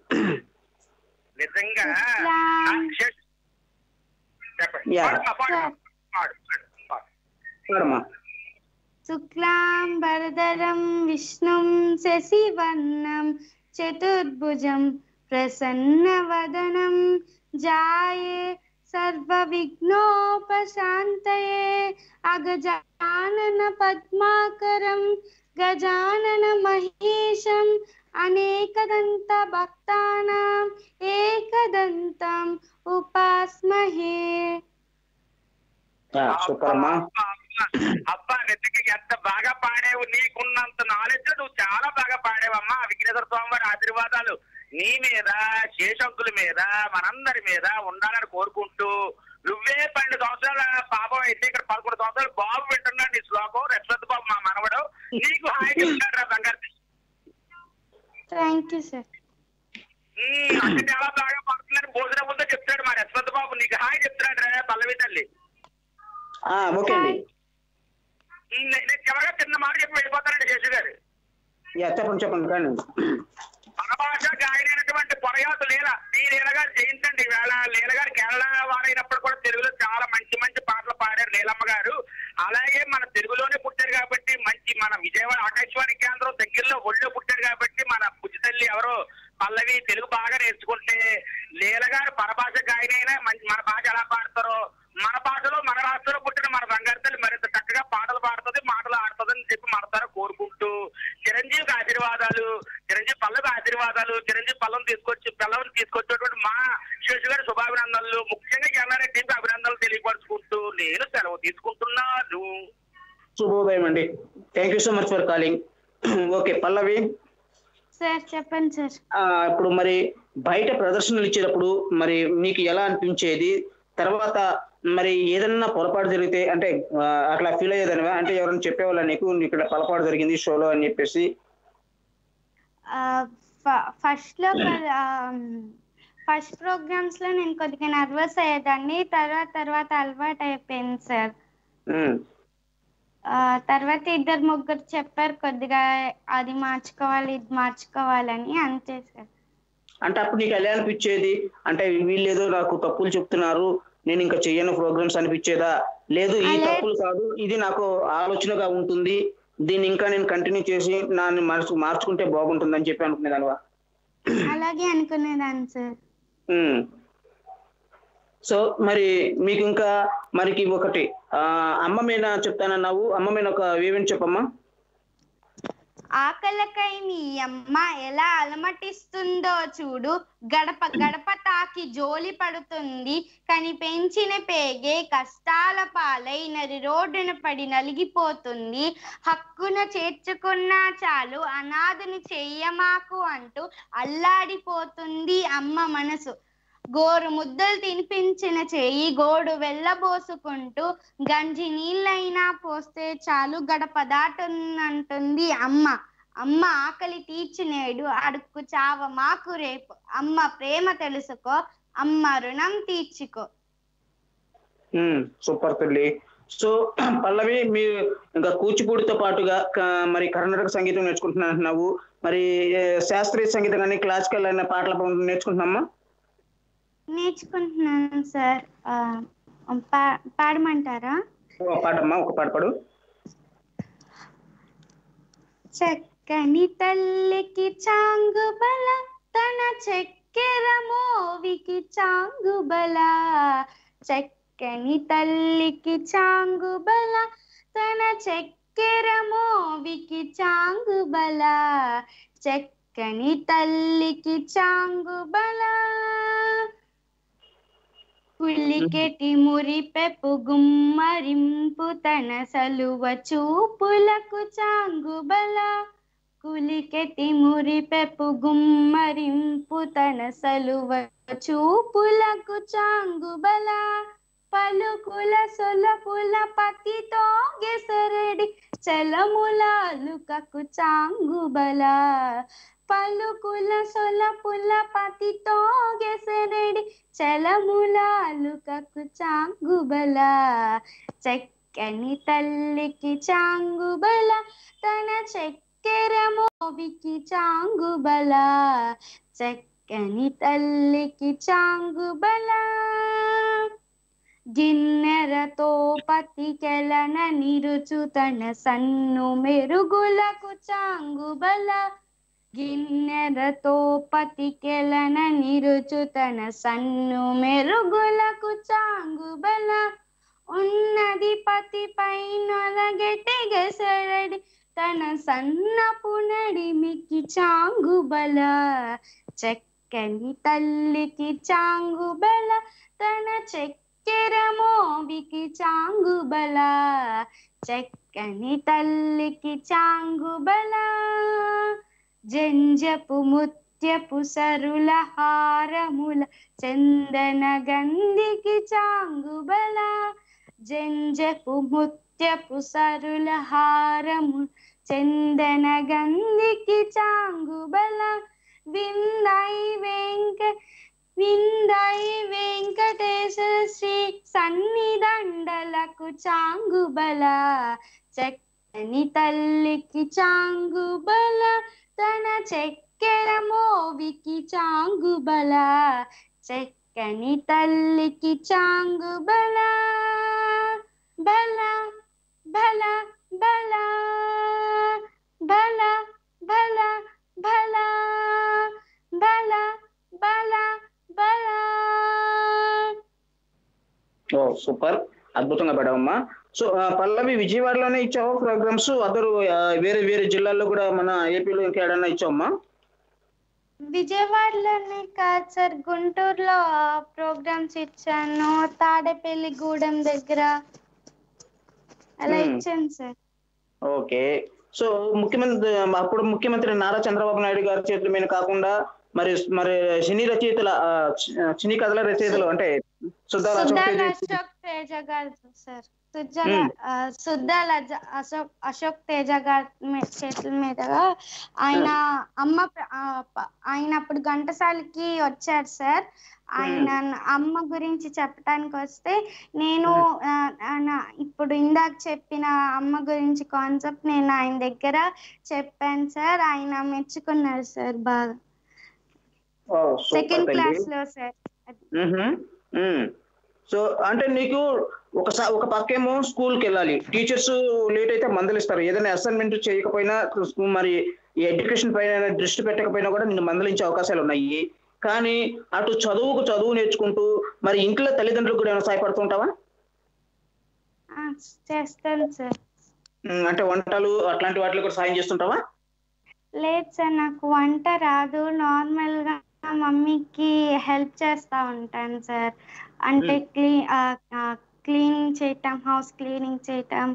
నిజంగా శుక్లాం. ఆ, శశ్- చెప్పండి యా. పాడు, పాడు, పాడు, పాడు, పాడు. పాడమ్మా శుక్లాం వరదరం విష్ణుం శశివర్ణం చతుర్భుజం ప్రసన్నవదనం జాయే సర్వ విఘ్నోపశాంతయే అగజానన పద్మాకరం గజానన మహేశం అనేకదంత భక్తానాం ఏకదంతం ఉపాస్మహే యా, సూపర్ అమ్మా పాప, అబ్బా నిజంగా ఎంత బాగా పాడేవు నీకున్నంత నాలెడ్జ్ నువ్వు చాలా బాగా పాడేవమ్మా విఘ్నేశ్వర స్వామి వారి ఆశీర్వాదాలు నీ మీద శేషంకుల మీద మనందరి మీద ఉండాలని కోరుకుంటూ నువ్వే పన్నెండు సంవత్సరాల పాపం అయితే ఇక్కడ పదకొండు సంవత్సరాలు బాబు వింటున్నాడు నీ శ్లోకం రక్షత్ బాబు మా మనవడు నీకు హాయి చెప్తాడు రా బంగారు థ్యాంక్ యూ సార్ ఉమ్, అంటే చాలా బాగా పడుతుందని భోజనం ముందే చెప్తాడు మా యశ్వంత్ బాబు నీకు హాయ్ చెప్తాడు రా పల్లవి తల్లి ఆ, ఓకే అండి ఉమ్, నే- నేను చివరిగా చిన్న మాట చెప్పి వెళ్ళిపోతానండి శేషు గారు యా చెప్పండి చెప్పండి కానీ పరభాష గాయనైనటువంటి పొరయాత లీల ఈ లీల గారు జయించండి ఈవేళ లీల గారు కేరళ వారైనప్పుడు కూడా తెలుగులో చాలా మంచి మంచి పాటలు పాడారు లీలమ్మ గారు అలాగే మన తెలుగులోనే పుట్టారు కాబట్టి మంచి మన విజయవాడ ఆకాశవాణి కేంద్రం దగ్గరలో ఒళ్ళో పుట్టారు కాబట్టి మన బుజ్జి తల్లి ఎవరో పల్లవి తెలుగు బాగా నేర్చుకుంటే లీల గారు పరభాష గాయనైనా మంచి మన భాష ఎలా పాడతారో మన భాషలో మన రాష్ట్రంలో పుట్టిన మన బంగారు తల్లి మరింత చక్కగా పాటలు పాడుతుంది మాటలు ఆడుతుందని చెప్పి మన తర కోరుకుంటూ చిరంజీవికి ఆశీర్వాదాలు చిరంజీవి పల్లవి ఆశీర్వాదాలు చిరంజీవి పల్లం తీసుకొచ్చి పిల్లల్ని తీసుకొచ్చేటువంటి మా శేషు గారి శుభాభినందనలు ముఖ్యంగా ఎన్ఆర్ఐ టీంకి అభినందనలు తెలియపరుచుకుంటూ నేను సెలవు తీసుకుంటున్నాను శుభోదయం అండి thank you so much for calling okay Pallavi sir చెప్పండి సార్ ఆ, ఇప్పుడు మరి బయట ప్రదర్శనలు ఇచ్చేటప్పుడు మరి మీకు ఎలా అనిపించేది తర్వాత మరి ఏదన్నా పొరపాటు జరిగితే అంటే ఆ, అట్లా ఫీల్ అయ్యేదానివా అంటే ఎవరైనా చెప్పేవాళ్ళ నీకు ఇక్కడ పొరపాటు జరిగింది షోలో అని చెప్పేసి ఫస్ట్ లో ఫస్ట్ ప్రోగ్రామ్స్ లో నేను కొద్దిగా నర్వస్ అయ్యేదాన్ని తర్వాత తర్వాత అలవాటు అయిపోయింది సార్ ఉమ్, ఆ, తర్వాత ఇద్దరు ముగ్గురు చెప్పారు కొద్దిగా అది మార్చుకోవాలి ఇది మార్చుకోవాలని అంతే సార్ అంటే అప్పుడు నీకు ఎలా అనిపించేది అంటే వీళ్ళు ఏదో నాకు తప్పులు చెప్తున్నారు నేను ఇంకా చెయ్యను ప్రోగ్రామ్స్ అనిపించేదా లేదు ఈ అలా- తప్పులు కాదు ఇది నాకు ఆలోచనగా ఉంటుంది దీన్ని ఇంకా నేను కంటిన్యూ చేసి నన్ను మార్చు మార్చుకుంటే బాగుంటుందని చెప్పి అనుకునేదానివా అలాగే అనుకునేదాన్ని సార్ ఉమ్. సో మరి మీకు ఇంకా మరికి ఒకటి ఆ అమ్మ మీద చెప్తానన్నావు అమ్మ మీద ఒక వేవిని చెప్పమ్మా ఆకలకై నీ అమ్మ ఎలా అలమటిస్తుందో చూడు గడప గడప తాకి జోలి పడుతుంది కని పెంచిన పేగే కష్టాల పాలై నరి రోడ్డున పడి నలిగిపోతుంది హక్కున చేర్చుకున్నా చాలు అనాథని చెయ్యమాకు అంటూ అల్లాడిపోతుంది అమ్మ మనసు గోరు ముద్దలు తినిపించిన చెయ్యి గోడు వెళ్ళబోసుకుంటూ గంజి నీళ్ళైనా పోస్తే చాలు గడప దాటునంటుంది అమ్మ అమ్మ ఆకలి తీర్చినేడు అడుక్కు చావ మాకు రేపు అమ్మ ప్రేమ తెలుసుకో అమ్మ రుణం తీర్చుకో ఉమ్, సూపర్ తల్లి సో పల్లవి మీరు ఇంకా కూచిపూడితో పాటుగా క- మరి కర్ణాటక సంగీతం నేర్చుకుంటున్నా అంటున్నావు మరి ఏ, శాస్త్రీయ సంగీతం కానీ క్లాసికల్ అయిన పాటలు నేర్చుకుంటున్నామా నేర్చుకుంటున్నాను సార్ ఆ, పా- పాడమంటారా ఒక పాటమ్మా ఒక పాట పాడు చక్కని తల్లికి చాంగు బల తన చక్కెర మోవికి చాంగు బల చక్కని తల్లికి చాంగు బల తన చక్కెర మోవికి చాంగు బల చక్కని తల్లికి చాంగు బల పులికెటి మురిపెపు గుమ్మరింపు తన సలువ చూపులకు చాంగుబల కులికెటి మురిపెపు గుమ్మరింపు తన సలువ చూపులకు చాంగుబల పలుకుల సొలపుల పతితో గెసరడి చలములాలుకకు చాంగుబల పలుకుల సొలపుల పతితో గెసరడి చలములాలుకకు చాంగుబల చక్కని తల్లికి చాంగుబల తన చక్కెర మోవికి చాంగుబల చక్కని తల్లికి చాంగుబల గిన్నెరతో పతికెలన నిరుచు తన సన్ను మెరుగులకు చాంగుబల గిన్నెరతో పతికెలన నిరుచు తన సన్ను మెరుగులకు చాంగుబల ఉన్నది పతిపై నొలగెటి గెసరడి తన సన్నపు నడిమికి చాంగుబల చక్కని తల్లికి చాంగుబల తన చక్కెర చక్కెర మోవికి చాంగుబల చక్కని తల్లికి చాంగుబల జంజపు ముత్యపు సరుల హారముల చందన గంధికి చాంగుబల జంజపు ముత్యపు సరుల హారము చందన గంధికి చాంగుబల విందై వెంక విందై వెంకటేశ్వర శ్రీ సన్నిదండలకు చాంగుబల చక్కని తల్లికి చాంగుబల తన చక్కెర మోవికి చాంగుబల చక్కని తల్లికి చాంగుబల బల బల బల బల బల బల బల బల బల ఓ సూపర్ అద్భుతంగా పాడావమ్మా సో ఆ, పల్లవి విజయవాడలోనే ఇచ్చావు ప్రోగ్రామ్స్ అదరు ఆ, వేరే వేరే జిల్లాల్లో కూడా మన ఏపీలో ఇంకా ఏడన్నా ఇచ్చావమ్మా విజయవాడలోనే కాదు సార్ గుంటూరులో ప్రోగ్రామ్స్ ఇచ్చాను తాడేపల్లి గూడెం దగ్గర అలా Hmm. ఇచ్చాను సార్ ఓకే సో ముఖ్యమంత్రి అప్పుడు ముఖ్యమంత్రి నారా చంద్రబాబు నాయుడు గారి చేతుల మీద కాకుండా మరి మరి సినీ రచయితల ఆ, చి- సినీ కథల రచయితలు అంటే సుద్దాల అశోక్ సుద్దాల తేజ అశోక్ తేజ గారు సార్ సుద్దాల Hmm. ఆ, సుద్దాల అజ- అశోక్ అశోక్ తేజ గారి మీ- చేతుల మీదుగా ఆయన అమ్మ ప్ర- ఆ, ప- ఆయన అప్పుడు ఘంటసాలకి వచ్చారు సార్ ఆయన అమ్మ గురించి చెప్పడానికి వస్తే నేను ఆ, ఆ, నా- ఇప్పుడు ఇందాక చెప్పిన అమ్మ గురించి కాన్సెప్ట్ నేను ఆయన దగ్గర చెప్పాను సార్ ఆయన మెచ్చుకున్నారు సార్ బాగా ఓ, సూపర్ సెకండ్ తల్లి. క్లాస్ లో సార్ మ్మ్హ. మ్మ్. సో అంటే నీకు ఒకసారి ఒక పక్కేమో స్కూల్కి వెళ్ళాలి టీచర్స్ లేట్ అయితే మందలిస్తారు ఏదైనా అసైన్మెంట్ చేయకపోయినా మరి ఈ ఎడ్యుకేషన్ పైన దృష్టి పెట్టకపోయినా కూడా నిన్ను మందలించే అవకాశాలు ఉన్నాయి కానీ అటు చదువుకు చదువు నేర్చుకుంటూ మరి ఇంట్లో తల్లిదండ్రులకు కూడా ఏమైనా సహాయపడుతుంటావా ఆ, చేస్తాను సార్ మ్మ్. అంటే వంటలు అట్లాంటి వాటిలో కూడా సాయం చేస్తుంటావా లేదు సార్ నాకు వంట రాదు నార్మల్ గా మమ్మీకి హెల్ప్ చేస్తా ఉంటాను సార్ అంటే క్లీ క్లీనింగ్ చేయటం హౌస్ క్లీనింగ్ చేయటం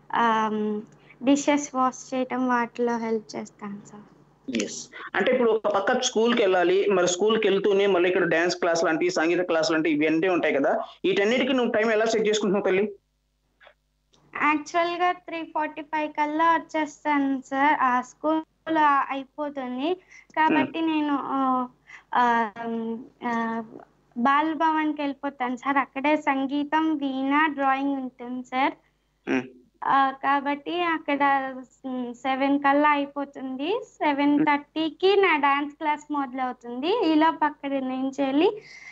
డిషెస్ వాష్ చేయటం వాటిలో హెల్ప్ చేస్తాను సార్ ఎస్ అంటే ఇప్పుడు ఒక పక్క స్కూల్కి వెళ్ళాలి మరి స్కూల్కి వెళ్తూనే మళ్ళీ ఇక్కడ డ్యాన్స్ క్లాస్ లాంటి సంగీత క్లాస్ లాంటి ఇవన్నీ ఉంటాయి కదా వీటన్నిటికీ నువ్వు టైం ఎలా సెట్ చేసుకుంటున్నావు తల్లి యాక్చువల్ గా త్రీ ఫార్టీ ఫైవ్ కల్లా వచ్చేస్తాను సార్ ఆ స్కూల్ అయిపోతుంది కాబట్టి నేను ఆ, ఆ, ఆ, బాల్ భవన్కి వెళ్ళిపోతాను సార్ అక్కడే సంగీతం వీణ డ్రాయింగ్ ఉంటుంది సార్ మ్మ్. ఆ, కాబట్టి అక్కడ సెవెన్ కల్లా అయిపోతుంది సెవెన్ థర్టీకి నా డాన్స్ క్లాస్ మొదలవుతుంది ఈలోపు అక్కడ నుంచి వెళ్ళి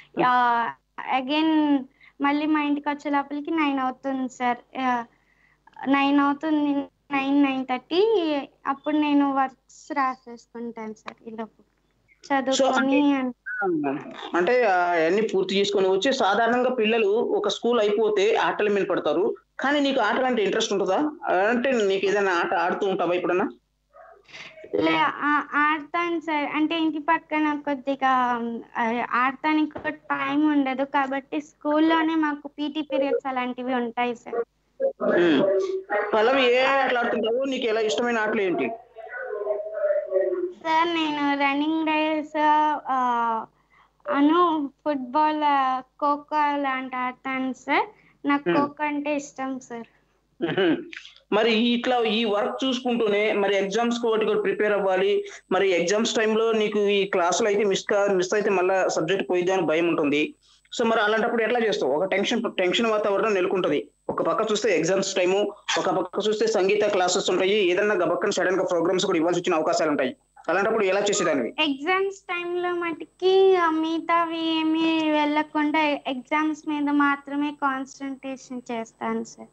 అగైన్ మళ్ళీ మా ఇంటికి వచ్చే లోపలికి నైన్ అవుతుంది సార్ నైన్ అవుతుంది నైన్ నైన్ థర్టీ అప్పుడు నేను వర్క్స్ రాసేసుకుంటాను సార్ ఈలోపు చదువుకొని అంటే అవన్నీ పూర్తి చేసుకొని వచ్చి సాధారణంగా పిల్లలు ఒక స్కూల్ అయిపోతే ఆటల మీద పడతారు కానీ నీకు ఆటలు అంటే ఇంట్రెస్ట్ ఉంటుందా అంటే నీకు ఏదైనా ఆట ఆడుతూ ఉంటావా ఎప్పుడన్నా లే ఆ- ఆడతాను సార్ అంటే ఇంటి పక్కన కొద్దిగా ఆ, ఆడటానికి కూడా టైం ఉండదు కాబట్టి స్కూల్లోనే మాకు పీటీ పీరియడ్స్ అలాంటివి ఉంటాయి సార్ మ్మ్. పల్లవి ఏ ఆటలు ఆడుతుంటావు నీకు ఎలా ఇష్టమైన ఆటలు ఏంటి సార్ నేను రన్నింగ్ రేస్ అను ఫుట్బాల్ ఖోఖో లాంటి ఆడతాను సార్ నాకు Hmm. ఖోఖో అంటే ఇష్టం సార్ మ్మ్. మరి ఇట్లా ఈ వర్క్ చూసుకుంటూనే మరి ఎగ్జామ్స్ కి వాటి కూడా ప్రిపేర్ అవ్వాలి మరి ఎగ్జామ్స్ టైంలో నీకు ఈ క్లాసులు అయితే మిస్ కా మిస్ అయితే మళ్ళీ సబ్జెక్ట్ పోయిద్ది అని భయం ఉంటుంది సో మరి అలాంటప్పుడు ఎట్లా చేస్తావు ఒక టెన్షన్ టెన్షన్ వాతావరణం నెలకొంటది ఒక పక్క చూస్తే ఎగ్జామ్స్ టైము ఒక పక్క చూస్తే సంగీత క్లాసెస్ ఉంటాయి ఏదన్నా గబక్కన సడన్ గా ప్రోగ్రామ్స్ కూడా ఇవ్వాల్సి వచ్చిన అవకాశాలు ఉంటాయి అలాంటప్పుడు ఎలా చేసేదానివి ఎగ్జామ్స్ టైంలో మటుకి ఆ, మిగతావి ఏమీ వెళ్ళకుండా ఎగ్జామ్స్ మీద మాత్రమే కాన్సన్ట్రేషన్ చేస్తాను సార్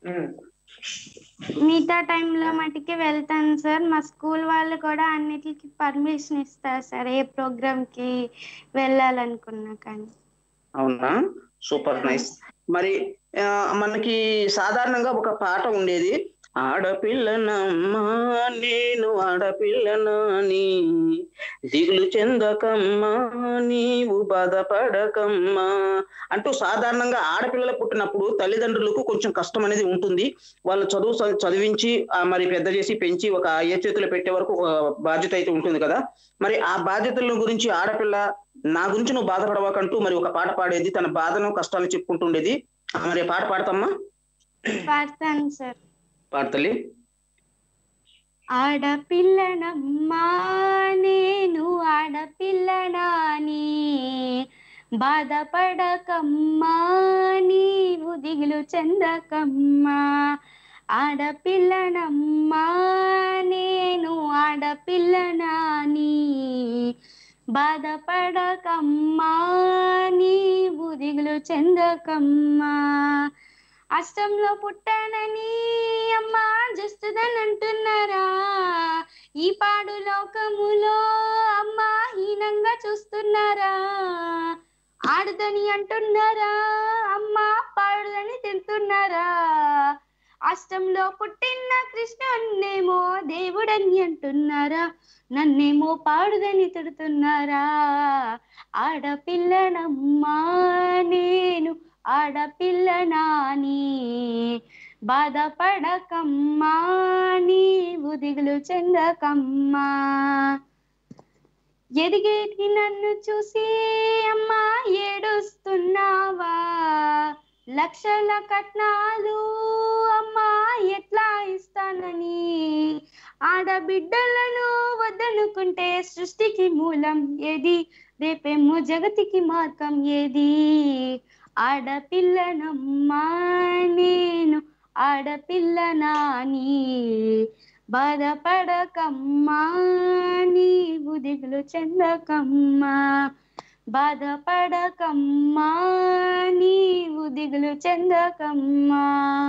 మిగతా టైంలో మటుకి వెళ్తాను సార్ మా స్కూల్ వాళ్ళు కూడా అన్నిటికి పర్మిషన్ ఇస్తారు సార్ ఏ ప్రోగ్రామ్ కి వెళ్ళాలనుకున్నా కానీ అవునా సూపర్ నైస్ మరి ఆ, మనకి సాధారణంగా ఒక పాట ఉండేది ఆడపిల్లనమ్మా నేను ఆడపిల్లనాని దిగులు చెందకమ్మా నీవు బాధపడకమ్మా అంటూ సాధారణంగా ఆడపిల్లలు పుట్టినప్పుడు తల్లిదండ్రులకు కొంచెం కష్టం అనేది ఉంటుంది వాళ్ళు చదువు చ- చదివించి ఆ, మరి పెద్ద చేసి పెంచి ఒక ఏ చేతిలో పెట్టే వరకు ఒక బాధ్యత అయితే ఉంటుంది కదా మరి ఆ బాధ్యతల గురించి ఆడపిల్ల నా గురించి నువ్వు బాధపడవకంటూ మరి ఒక పాట పాడేది తన బాధను కష్టాలు చెప్పుకుంటుండేది ఆ, మరి పాట పాడతామ్మా పాడతాను సార్ పాడతల్లి ఆడపిల్లనమ్మా నేను ఆడపిల్లనాని బాధపడకమ్మా నీవు దిగులు చెందకమ్మా ఆడపిల్లనమ్మా నేను ఆడపిల్లనాని బాధపడకమ్మా నీవు దిగులు చెందకమ్మా అష్టంలో పుట్టానని అమ్మా జస్తుదని అంటున్నారా ఈ పాడు లోకములో అమ్మా హీనంగా చూస్తున్నారా ఆడుదని అంటున్నారా అమ్మా పాడుదని తింటున్నారా అష్టంలో పుట్టిన కృష్ణున్నేమో దేవుడని అంటున్నారా నన్నేమో పాడుదని తిడుతున్నారా ఆడపిల్లనమ్మా నేను ఆడపిల్ల నాని బాధపడకమ్మా నీవు దిగులు చెందకమ్మా ఎదిగేటి నన్ను చూసి అమ్మా ఏడుస్తున్నావా లక్షల కట్నాలు అమ్మా ఎట్లా ఇస్తానని ఆడబిడ్డలను వద్దనుకుంటే సృష్టికి మూలం ఏది రేపేమో జగతికి మార్గం ఏది ఆడపిల్లనమ్మా నేను ఆడపిల్ల నాని బాధపడకమ్మా నీవు దిగులు చెందకమ్మా బాధపడకమ్మా నీవు దిగులు చెందకమ్మా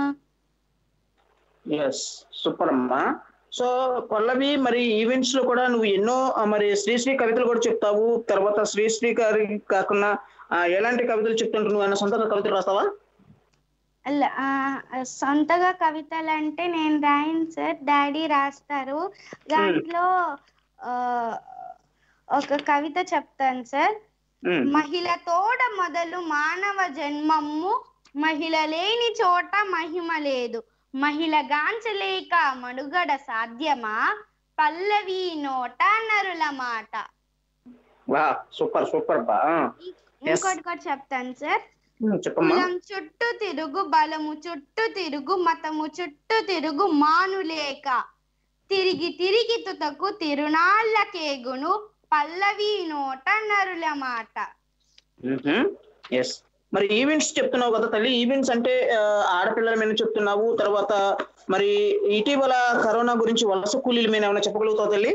ఎస్ సూపర్ అమ్మా సో పల్లవి మరి ఈవెంట్స్ లో కూడా నువ్వు ఎన్నో ఆ, మరి శ్రీశ్రీ కవితలు కూడా చెప్తావు తర్వాత శ్రీశ్రీ గారి కాకుండా ఆ, ఎలాంటి కవితలు చెప్తుంటావు నువ్వు ఏమైనా సొంతంగా కవితలు రాస్తావా అలా, ఆ, సొంతగా కవితలు అంటే నేను రాయను సార్ డాడీ రాస్తారు దాంట్లో ఆ, ఒక కవిత చెప్తాను సార్ ఉమ్, మహిళ తోడ మొదలు మానవ జన్మము మహిళ లేని చోట మహిమ లేదు మహిళ గాంచలేక మనుగడ సాధ్యమా పల్లవి నోట నరుల మాట వా సూపర్ సూపర్ బా ఆ, ఇంకోటి కూడా చెప్తాను సార్ ఉమ్, చెప్పమ్మా కులం చుట్టూ తిరుగు బలము చుట్టూ తిరుగు మతము చుట్టూ తిరుగు మానులేక తిరిగి తిరిగి తుతకు తిరునాళ్ళకేగును పల్లవి నోట నరుల మాట ఎస్ మరి ఈవెంట్స్ చెప్తున్నావు కదా తల్లి ఈవెంట్స్ అంటే ఆ, ఆడపిల్లల మీద చెప్తున్నావు తర్వాత మరి ఇటీవల కరోనా గురించి వలస కూలీల మీద ఏమైనా చెప్పగలుగుతావు తల్లి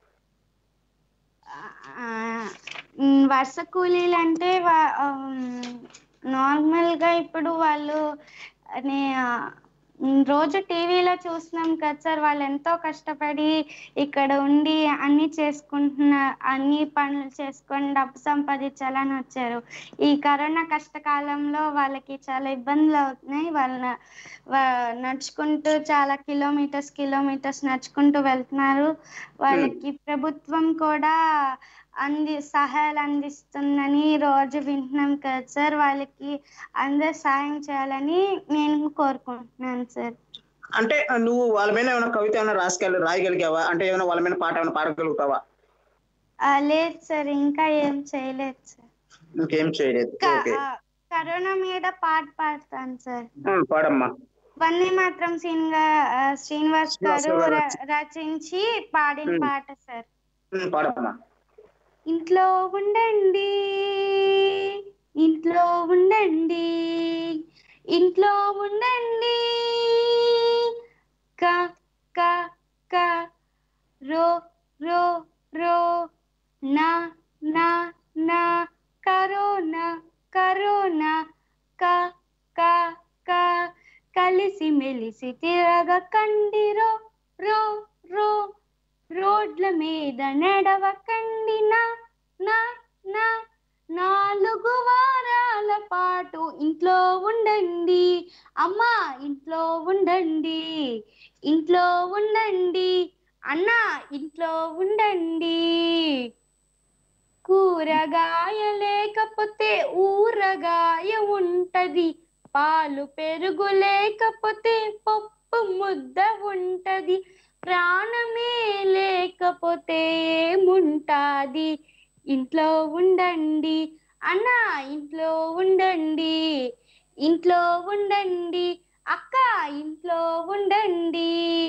ఆ, ఉమ్, వరుస కూలీలు అంటే వా- ఆమ్, నార్మల్ గా ఇప్పుడు వాళ్ళు నే- ఆ, ఉమ్, రోజు టీవీలో చూస్తున్నాం కదా సార్ వాళ్ళు ఎంతో కష్టపడి ఇక్కడ ఉండి అన్ని చేసుకుంటున్న అన్ని పనులు చేసుకొని డబ్బు సంపాదించాలని వచ్చారు ఈ కరోనా కష్టకాలంలో వాళ్ళకి చాలా ఇబ్బందులు అవుతున్నాయి వాళ్ళ వా- నడుచుకుంటూ చాలా కిలోమీటర్స్ కిలోమీటర్స్ నడుచుకుంటూ వెళ్తున్నారు వాళ్ళకి ప్రభుత్వం కూడా అంది సహాయాలు అందిస్తుందని రోజు వింటున్నాం కదా సార్ వాళ్ళకి అందరు సాయం చేయాలని నేను కోరుకుంటున్నాను సార్ అంటే ఆ, నువ్వు వాళ్ళ మీద ఏమైనా కవిత ఏమైనా రాసుకెళ్ళి రాయగలిగావా అంటే ఏమైనా వాళ్ళ మీద పాట ఏమైనా పాడగలుగుతావా ఆ, లేదు సార్ ఇంకా ఏం చేయలేదు సార్ ఇంకేం చేయలేదు క- ఓకే ఆ, కరోనా మీద పాట పాడతాను సార్ ఉమ్, పాడమ్మా వందే మాత్రం శ్రీనివా ఆ, శ్రీనివాస్ శ్రీనివాస్ గారు గారు ర- రచించి పాడిన మ్. పాట సార్ ఉమ్, పాడమ్మా ఇంట్లో ఉండండి ఇంట్లో ఉండండి ఇంట్లో ఉండండి క క క రో రో రో నా నా నా కరోనా కరోనా క క క కలిసి మెలిసి తిరగకండి రో రో రో రోడ్ల మీద నడవకండి నా నా నా నాలుగు వారాల పాటు ఇంట్లో ఉండండి అమ్మా ఇంట్లో ఉండండి ఇంట్లో ఉండండి అన్న ఇంట్లో ఉండండి కూరగాయ లేకపోతే ఊరగాయ ఉంటది పాలు పెరుగు లేకపోతే పప్పు ముద్ద ఉంటది ప్రాణమే లేకపోతే ఏముంటాది ఇంట్లో ఉండండి అన్న ఇంట్లో ఉండండి ఇంట్లో ఉండండి అక్క ఇంట్లో ఉండండి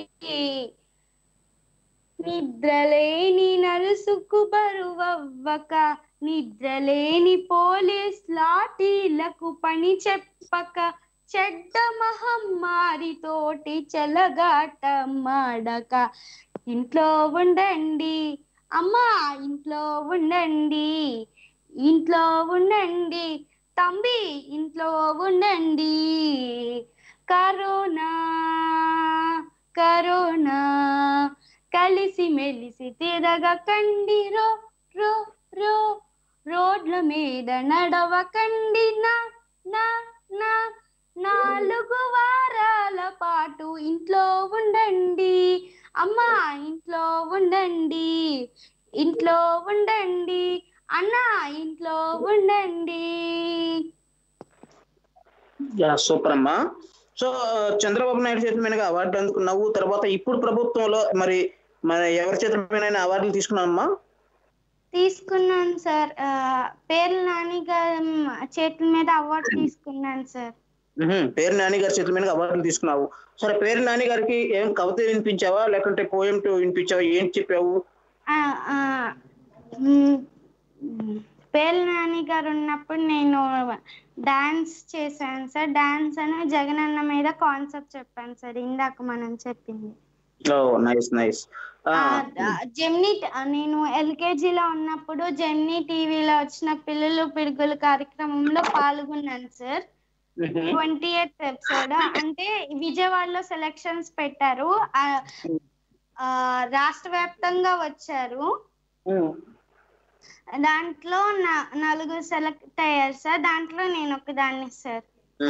నిద్రలేని నలుసుకు బరువవ్వక నిద్రలేని పోలీస్ లాఠీలకు పని చెప్పక చెడ్డ మహమ్మారితోటి చెలగాట మాడక ఇంట్లో ఉండండి అమ్మా ఇంట్లో ఉండండి ఇంట్లో ఉండండి తంబి ఇంట్లో ఉండండి కరోనా కరోనా కలిసి మెలిసి తిరగకండి రో రో రో రోడ్ల మీద నడవకండి నా నా నా నాలుగు వారాల పాటు ఇంట్లో ఉండండి అమ్మా ఇంట్లో ఉండండి ఇంట్లో ఉండండి అన్న ఇంట్లో ఉండండి యా సూపర్ అమ్మా సో చంద్రబాబు నాయుడు చేతుల మీదుగా అవార్డు అందుకున్నావు తర్వాత ఇప్పుడు ప్రభుత్వంలో మరి మరి ఎవరి చేతుల మీద అవార్డులు తీసుకున్నావమ్మా తీసుకున్నాను సార్ ఆ, పేర్ల నాని గారి చేతుల మీద అవార్డు తీసుకున్నాను సార్ మ్మ్. పేరు నాని గారి చేతుల మీద అవార్డులు తీసుకున్నావు సరే పేరు నాని గారికి ఏం కవిత వినిపించావా లేకుంటే పోయం వినిపించావా ఏం చెప్పావు ఆ, ఆ, మ్, మ్, పేర్ల నాని గారు ఉన్నప్పుడు నేను డాన్స్ చేశాను సార్ డాన్స్ అని జగనన్న మీద కాన్సెప్ట్ చెప్పాను సార్ ఇందాక మనం చెప్పింది ఓ నైస్ నైస్ జెమ్నీ నేను ఎల్కేజీలో ఉన్నప్పుడు జెమ్నీ టీవీలో వచ్చిన పిల్లలు పిడుగులు కార్యక్రమంలో పాల్గొన్నాను సార్ ట్వంటీ ఎయిత్ ఎపిసోడ్ అంటే విజయవాడలో సెలక్షన్స్ పెట్టారు ఆ, ఆ, రాష్ట్ర వ్యాప్తంగా వచ్చారు దాంట్లో నా- నలుగురు సెలెక్ట్ అయ్యారు సార్ దాంట్లో నేను ఒకదాన్ని సార్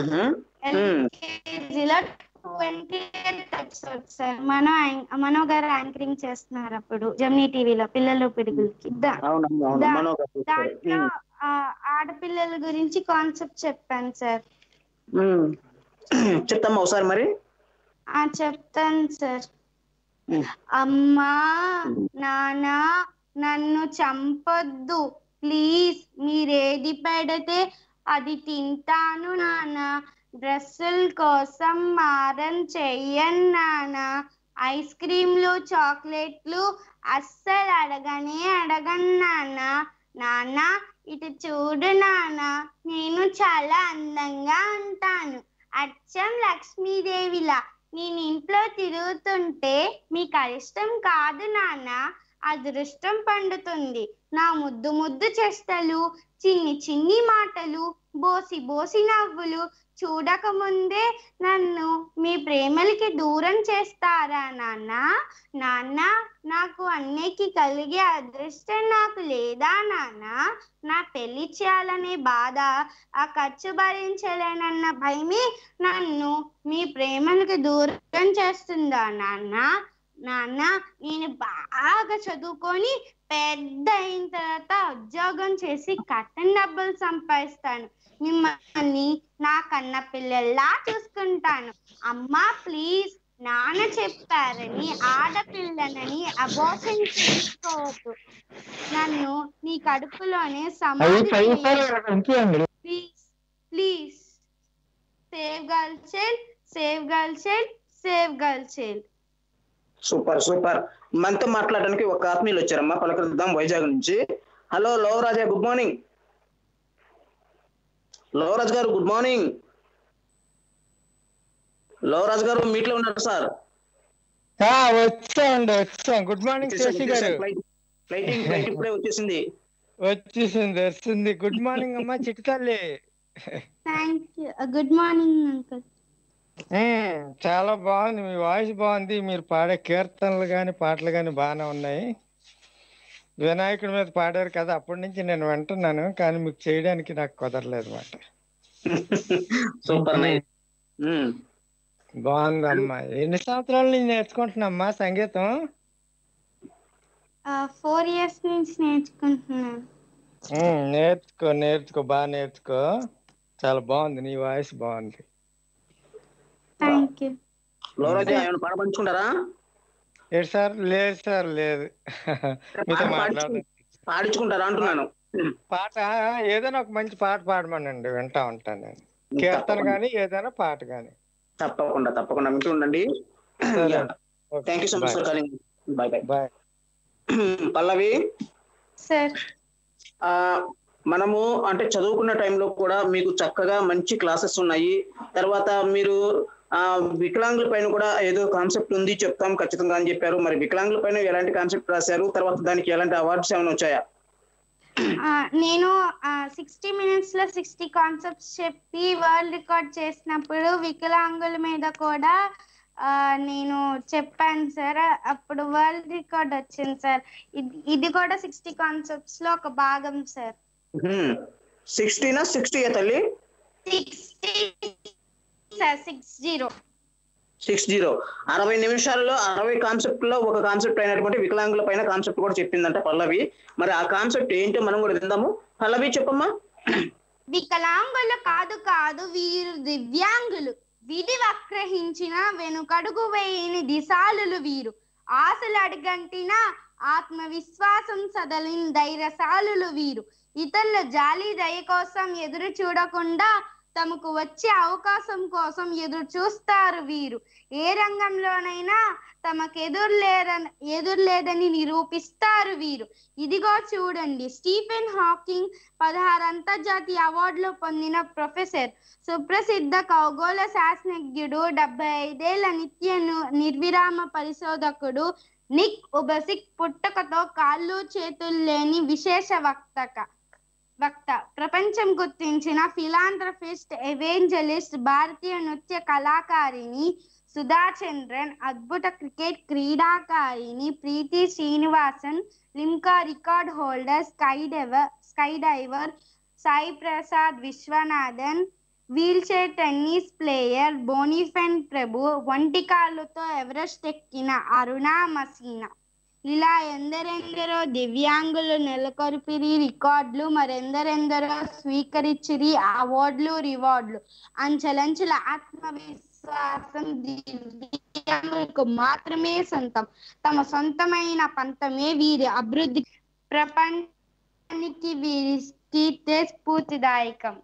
ఎల్కేజీలో twenty eighth episode sir Mano యాంక్- మనో గారు యాంకరింగ్ చేస్తున్నారు అప్పుడు జమ్నీ టీవీలో పిల్లలు పిడుగులకి దా- అవునమ్మా అవును దా- మనో గారు చెప్పారు. దాంట్లో ఆ, ఆడపిల్లల గురించి కాన్సెప్ట్ చెప్పాను సార్ మ్మ్. చెప్తామ్మా ఒకసారి మరి ఆ చెప్తాను సార్ మ్మ్. అమ్మా నాన్న నన్ను చంపొద్దు ప్లీజ్ మీరేది పెడితే అది తింటాను నాన్న డ్రెస్సుల కోసం మారం చెయ్యను నాన్న ఐస్ క్రీమ్లు చాక్లెట్లు అస్సలు అడగనే అడగను నాన్న నాన్న ఇటు చూడు నాన్న నేను చాలా అందంగా ఉంటాను అచ్చం లక్ష్మీదేవిలా నేను ఇంట్లో తిరుగుతుంటే మీకు అరిష్టం కాదు నాన్న అదృష్టం పండుతుంది నా ముద్దు ముద్దు చేష్టలు చిన్ని చిన్ని మాటలు బోసి బోసి నవ్వులు చూడక ముందే నన్ను మీ ప్రేమలకి దూరం చేస్తారా నాన్న నాన్న నాకు అన్నికి కలిగే అదృష్టం నాకు లేదా నాన్న నా పెళ్లి చేయాలనే బాధ ఆ ఖర్చు భరించలేనన్న భయమే నన్ను మీ ప్రేమలకు దూరం చేస్తుందా నాన్న నాన్న నేను బాగా చదువుకొని పెద్ద అయిన తర్వాత ఉద్యోగం చేసి కట్టన్ డబ్బులు సంపాదిస్తాను మిమ్మల్ని నా కన్న పిల్లల్లా చూసుకుంటాను అమ్మా ప్లీజ్ నాన్న చెప్పారని ఆడపిల్లనని అబోషన్ చేసుకోవద్దు నన్ను నీ కడుపులోనే సమాధి please please save girl child save girl child save girl child super super మనతో మాట్లాడడానికి ఒక ఆత్మీయులు వచ్చారమ్మా పలకరిద్దాం వైజాగ్ నుంచి hello Lovaraja good morning Lovaraj గారు గుడ్ మార్నింగ్ లోవరాజ్ గారు మీట్లో ఉన్నారు సార్ ఆ, వచ్చామండి వచ్చాం గుడ్ మార్నింగ్ శశి గారు ఫ్లైటింగ్ ఫ్లైట్ ఇప్పుడే వచ్చేసింది వచ్చేసింది వస్తుంది గుడ్ మార్నింగ్ అమ్మా చిట్టి తల్లి thank you good morning uncle ఉమ్, చాలా బాగుంది మీ వాయిస్ బాగుంది మీరు పాడే కీర్తనలు కానీ పాటలు కానీ బాగానే ఉన్నాయి వినాయకుడి మీద పాడారు కదా అప్పటి నుంచి నేను వింటున్నాను కానీ మీకు చేయడానికి నాకు కుదరలేదు అన్నమాట సూపర్ నైస్ బాగుందమ్మా ఎన్ని సంవత్సరాల నుంచి నేర్చుకుంటున్నామ్మా సంగీతం ఫోర్ ఇయర్స్ నుంచి నేర్చుకుంటున్నాను ఉమ్, నేర్చుకో నేర్చుకో బాగా నేర్చుకో చాలా బాగుంది నీ వాయిస్ బాగుంది థ్యాంక్ యూ లోరోజు ఏమైనా పాట పంచుకుంటారా ఏంటి సార్ లేదు సార్ లేదు మీతో పాట మాట్లాడు పాడించు- పాడించుకుంటారా అంటున్నాను పాట ఏదైనా ఒక మంచి పాట పాడమనండి వింటా ఉంటాను నేను కీర్తన కానీ ఏదైనా పాట కానీ తప్పకుండా తప్పకుండా వింటూ ఉండండి సరే thank you so much for calling bye bye bye Pallavi sir ఆ మనము అంటే చదువుకున్న టైంలో కూడా మీకు చక్కగా మంచి క్లాసెస్ ఉన్నాయి తర్వాత మీరు ఆ వికలాంగుల పైన కూడా ఏదో కాన్సెప్ట్ ఉంది చెప్తాం ఖచ్చితంగా అని చెప్పారు మరి వికలాంగుల పైన ఎలాంటి కాన్సెప్ట్ రాశారు తర్వాత దానికి ఎలాంటి అవార్డ్స్ ఏమైనా వచ్చాయా నేను సిక్స్టీ మినిట్స్ లో సిక్స్టీ కాన్సెప్ట్స్ చెప్పి వరల్డ్ రికార్డ్ చేసినప్పుడు వికలాంగుల మీద కూడా ఆ, నేను చెప్పాను సార్ అప్పుడు వరల్డ్ రికార్డ్ వచ్చింది సార్ ఇది ఇది కూడా సిక్స్టీ కాన్సెప్ట్స్ లో ఒక భాగం సార్ సిక్స్టీనా సిక్స్టీ తల్లి sixty sir six zero six zero అరవై నిమిషాల్లో అరవై కాన్సెప్ట్ లో ఒక కాన్సెప్ట్ అయినటువంటి వికలాంగుల పైన కాన్సెప్ట్ కూడా చెప్పిందంట పల్లవి మరి ఆ కాన్సెప్ట్ ఏంటో మనం కూడా విందాము పల్లవి చెప్పమ్మా వికలాంగులు కాదు కాదు వీరు దివ్యాంగులు విధి వక్రహించిన వెనుకడుగు వేయని దిశాలులు వీరు ఆశలు అడగంటిన ఆత్మవిశ్వాసం సదలిన ధైర్యశాలులు వీరు ఇతరుల జాలి దయ కోసం ఎదురు చూడకుండా తమకు వచ్చే అవకాశం కోసం ఎదురు చూస్తారు వీరు ఏ రంగంలోనైనా తమకు ఎదురు లేరని ఎదురు లేదని నిరూపిస్తారు వీరు ఇదిగో చూడండి స్టీఫెన్ హాకింగ్ పదహారు అంతర్జాతీయ అవార్డులు పొందిన ప్రొఫెసర్ సుప్రసిద్ధ ఖగోళ శాస్త్రజ్ఞుడు డెబ్బై ఐదేళ్ల నిత్య ను- నిర్విరామ పరిశోధకుడు నిక్ ఉబసిక్ పుట్టుకతో కాళ్ళు చేతులు లేని విశేష వక్తక వక్త ప్రపంచం గుర్తించిన ఫిలాంథ్రఫిస్ట్ ఎవెంజలిస్ట్ భారతీయ నృత్య కళాకారిణి సుధా చంద్రన్ అద్భుత క్రికెట్ క్రీడాకారిణి Preethi Srinivasan Limca record holder skydiver skydiver Sai Prasad Viswanathan wheelchair tennis player Boniface Prabhu ఒంటి కాళ్ళతో ఎవరెస్ట్ ఎక్కిన అరుణా మసీనా ఇలా ఎందరెందరో దివ్యాంగులు నెలకొల్పిరి రికార్డులు మరెందరెందరో స్వీకరించిరి అవార్డులు రివార్డులు అంచెలంచెల ఆత్మవిశ్వాసం దివ్యాంగులకు మాత్రమే సొంతం తమ సొంతమైన పంతమే వీరి అభివృద్ధి ప్రపంచానికి వీరి కీర్తే స్ఫూర్తిదాయకం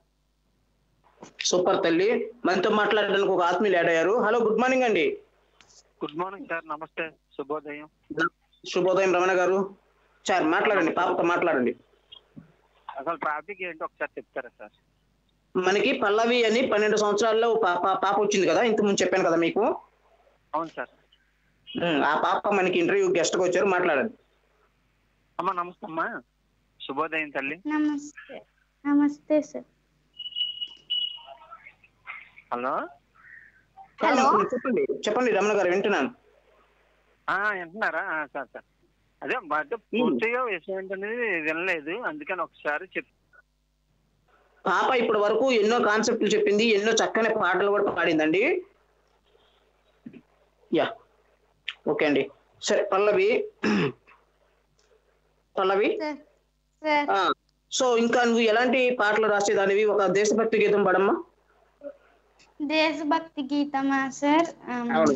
సూపర్ తల్లి మనతో మాట్లాడడానికి ఒక ఆత్మీయులు యాడ్ అయ్యారు హలో గుడ్ మార్నింగ్ అండి గుడ్ మార్నింగ్ సార్ నమస్తే శుభోదయం శుభోదయం రమణ గారు సార్ మాట్లాడండి పాపతో మాట్లాడండి అసలు ట్రాఫిక్ ఏంటో ఒకసారి చెప్తారా సార్ మనకి పల్లవి అని పన్నెండు సంవత్సరాల్లో పాప పాప వచ్చింది కదా ఇంత ముందు చెప్పాను కదా మీకు అవును సార్ ఉమ్, ఆ పాప మనకి ఇంటర్వ్యూ గెస్ట్ గా వచ్చారు మాట్లాడండి అమ్మా నమస్తే అమ్మా శుభోదయం తల్లి నమస్తే నమస్తే సార్ హలో హలో. చెప్పండి చెప్పండి రమణ గారు వింటున్నాను ఆ, వింటున్నారా ఆ, సార్ సార్ అదే అంటే పూర్తిగా విషయం ఏంటనేది వినలేదు అందుకని ఒకసారి చెప్ పాప ఇప్పటి వరకు ఎన్నో కాన్సెప్ట్లు చెప్పింది ఎన్నో చక్కని పాటలు కూడా పాడిందండి యా ఓకే అండి సరే పల్లవి పల్లవి సార్ సార్ ఆ, సో ఇంకా నువ్వు ఎలాంటి పాటలు రాసేదానివి ఒక దేశభక్తి గీతం పాడమ్మా దేశభక్తి గీతమా సార్ ఆమ్, అవును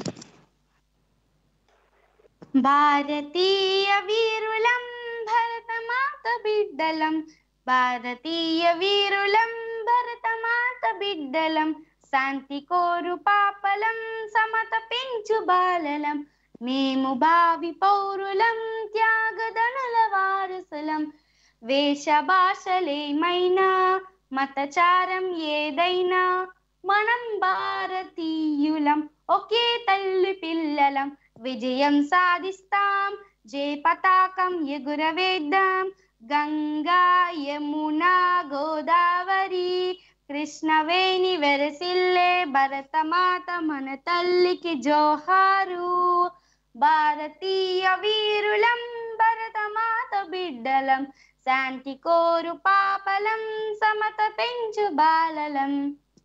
భారతీయ వీరులం భరతమాత బిడ్డలం భారతీయ వీరులం భరతమాత బిడ్డలం శాంతి కోరు పాపలం సమత పెంచు బాలలం మేము భావి పౌరులం త్యాగదనుల వారసులం వేష భాషలేమైనా మతచారం ఏదైనా మనం భారతీయులం ఒకే తల్లి పిల్లలం విజయం సాధిస్తాం జయ పతాకం ఎగురవేద్దాం గంగా యమునా గోదావరి కృష్ణవేణి వెరసిల్లే భరతమాత మన తల్లికి జోహారు భారతీయ వీరులం భరతమాత బిడ్డ బిడ్డలం శాంతి కోరు పాపలం సమత పెంచు బాలలం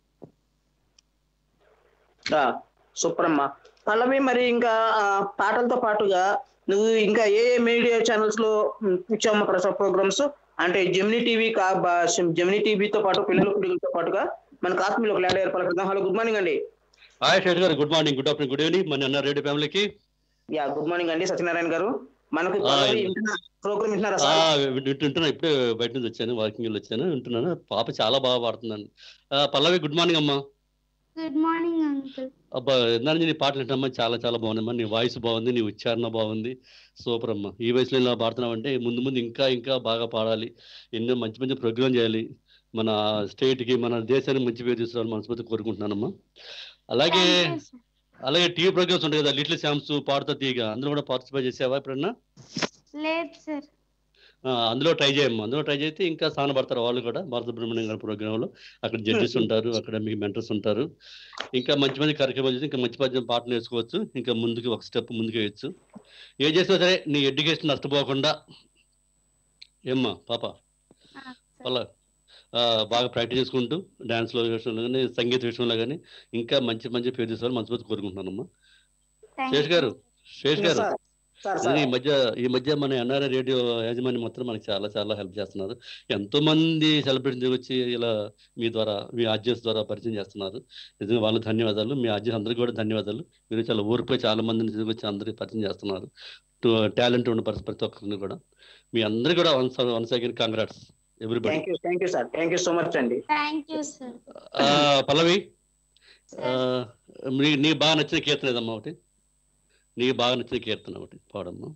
ఆ, సూపర్ అమ్మా పల్లవి మరి ఇంకా ఆ, పాటలతో పాటుగా నువ్వు ఇంకా ఏ ఏ మీడియా ఛానల్స్ లో ఉమ్, ఇచ్చావమ్మా ప్రసాద్ ప్రోగ్రామ్స్ అంటే జెమినీ టీవీ కా జెమినీ టీవీతో పాటు పిల్లల పిల్లలతో పాటుగా మనకు ఆత్మీయులు ఒక లేడ ఏర్పడుతుందాం హలో గుడ్ మార్నింగ్ అండి హాయ్ శేష్ గారు good morning good afternoon good evening మన అన్న రేడియో ఫ్యామిలీకి యా గుడ్ మార్నింగ్ అండి సత్యనారాయణ గారు మనకు ఆ, ప్రోగ్రామ్ వింటున్నారా ఆ, సార్ వింటు- వింటున్నా ఇప్పుడే బయట నుంచి వచ్చాను వాకింగ్ వెళ్ళి వచ్చాను వింటున్నాను పాప చాలా బాగా పాడుతుందండి ఆ, పల్లవి గుడ్ మార్నింగ్ అమ్మా గుడ్ మార్నింగ్ అంకుల్ అబ్బా ఇందా నుంచి నీ పాటలు వింటామ్మా చాలా చాలా బాగుందమ్మా నీ వాయిస్ బాగుంది నీ ఉచ్చారణ బాగుంది సూపర్ అమ్మా ఈ వయసులో ఇలా పాడుతున్నావంటే ముందు ముందు ఇంకా ఇంకా బాగా పాడాలి ఎన్నో మంచి మంచి ప్రోగ్రామ్ చేయాలి మన స్టేట్ కి మన దేశానికి మంచి పేరు తీసుకురావాలని మనస్ఫూర్తి కోరుకుంటున్నానమ్మా అలాగే అలాగే టీవీ ప్రోగ్రామ్స్ ఉంటాయి కదా లిటిల్ శామ్స్ పాడుతా తీగ అందులో కూడా పార్టిసిపేట్ చేసావా ఎప్పుడన్నా లేదు సార్ ఆ, అందులో ట్రై చేయమ్మా అందులో ట్రై చేస్తే ఇంకా స్థానపడతారు వాళ్ళు కూడా భారత సుబ్రహ్మణ్యం గారి ప్రోగ్రామ్ లో అక్కడ జడ్జెస్ ఉంటారు అక్కడ మీకు మెంటర్స్ ఉంటారు ఇంకా మంచి మంచి కార్యక్రమాలు చేసి ఇంకా మంచి మంచి పాటలు నేర్చుకోవచ్చు ఇంకా ముందుకు ఒక స్టెప్ ముందుకు వేయచ్చు ఏం చేసినా సరే నీ ఎడ్యుకేషన్ నష్టపోకుండా ఏమ్మా పాప వాళ్ళ ఆ, బాగా ప్రాక్టీస్ చేసుకుంటూ డాన్స్ లో విషయంలో కానీ సంగీత విషయంలో కానీ ఇంకా మంచి మంచి పేరు తీసుకోవాలి మనస్ఫూర్తి కోరుకుంటున్నానమ్మా శేష్ గారు శేష్ గారు సార్ సార్ ఇది సార్ ఈ మధ్య ఈ మధ్య మన ఎన్ఆర్ఐ రేడియో యాజమాన్యం మొత్తం మనకి చాలా చాలా హెల్ప్ చేస్తున్నారు ఎంతో మంది సెలబ్రిటీస్ వచ్చి ఇలా మీ ద్వారా మీ ఆర్జెస్ ద్వారా పరిచయం చేస్తున్నారు నిజంగా వాళ్ళ ధన్యవాదాలు మీ ఆర్జెస్ అందరికీ కూడా ధన్యవాదాలు మీరు చాలా ఊరిపై చాలా మందిని తీసుకొచ్చి అందరికీ పరిచయం చేస్తున్నారు టాలెంట్ ఉన్న ప్రతి ప్రతి ఒక్కరిని కూడా మీ అందరికీ కూడా once one second congrats everybody thank you thank you sir thank you so much అండి థ్యాంక్ యూ సార్ పల్లవి ఆ, నీ నీ బాగా నచ్చిన కీర్తన ఏదమ్మా ఒకటి నీకు బాగా నచ్చిన కీర్తన ఒకటి పాడమ్మా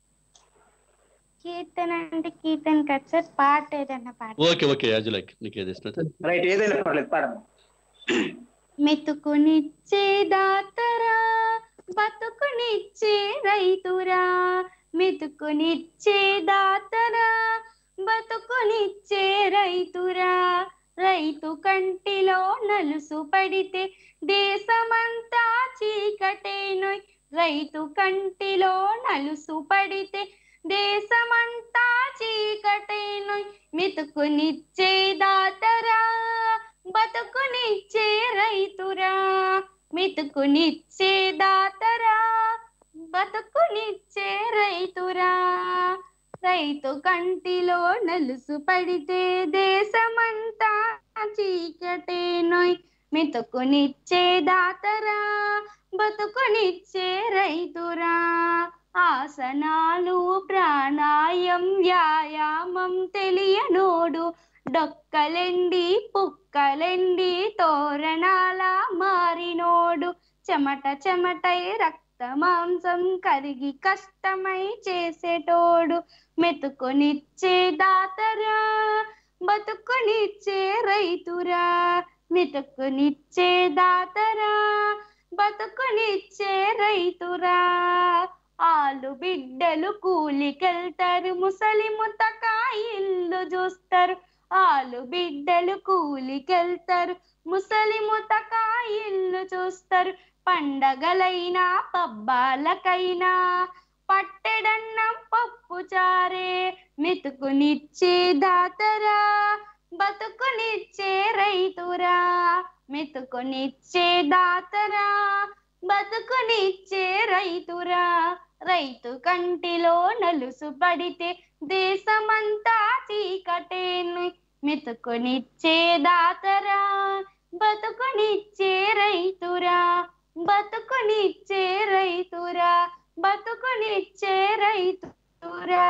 కీర్తన అంటే కీర్తన కదా సార్ పాట ఏదన్నా పాట ఓకే ఓకే యాజ్ లైక్ నీకు ఏది ఇష్టం అయితే. రైట్ ఏదైనా పర్లేదు పాడమ్మా మెతుకునిచ్చే దాతరా బతుకునిచ్చే రైతురా మెతుకునిచ్చే దాతరా బతుకునిచ్చే రైతురా రైతు కంటిలో నలుసు పడితే దేశమంతా చీకటేనోయ్ రైతు కంటిలో నలుసు పడితే దేశమంతా చీకటేనోయ్ మెతుకునిచ్చే దాతరా బతుకునిచ్చే రైతురా మెతుకునిచ్చే దాతరా బతుకునిచ్చే రైతురా రైతు కంటిలో నలుసు పడితే దేశమంతా చీకటేనోయ్ మెతుకునిచ్చే దాతరా బతుకునిచ్చే రైతురా ఆసనాలు ప్రాణాయం వ్యాయామం తెలియనోడు డొక్కలెండి పుక్కలెండి తోరణాల మారినోడు చెమట చెమటై రక్త మాంసం కరిగి కష్టమై చేసేటోడు మెతుకునిచ్చే దాతరా బతుకునిచ్చే రైతురా మెతుకునిచ్చే దాతరా బతుకునిచ్చే రైతురా ఆలు బిడ్డలు కూలికెళ్తారు ముసలి ముతక ఇల్లు చూస్తారు ఆలు బిడ్డలు కూలికెళ్తారు ముసలి ముతక ఇల్లు చూస్తారు పండగలైనా పబ్బాలకైనా పట్టెడన్నం పప్పు చారే మెతుకునిచ్చే దాతరా బతుకునిచ్చే రైతురా మెతుకునిచ్చే దాతరా బతుకునిచ్చే రైతురా రైతు కంటిలో నలుసు పడితే దేశమంతా చీకటేను మెతుకునిచ్చే దాతరా బతుకునిచ్చే రైతురా బతుకునిచ్చే రైతురా బతుకునిచ్చే రైతురా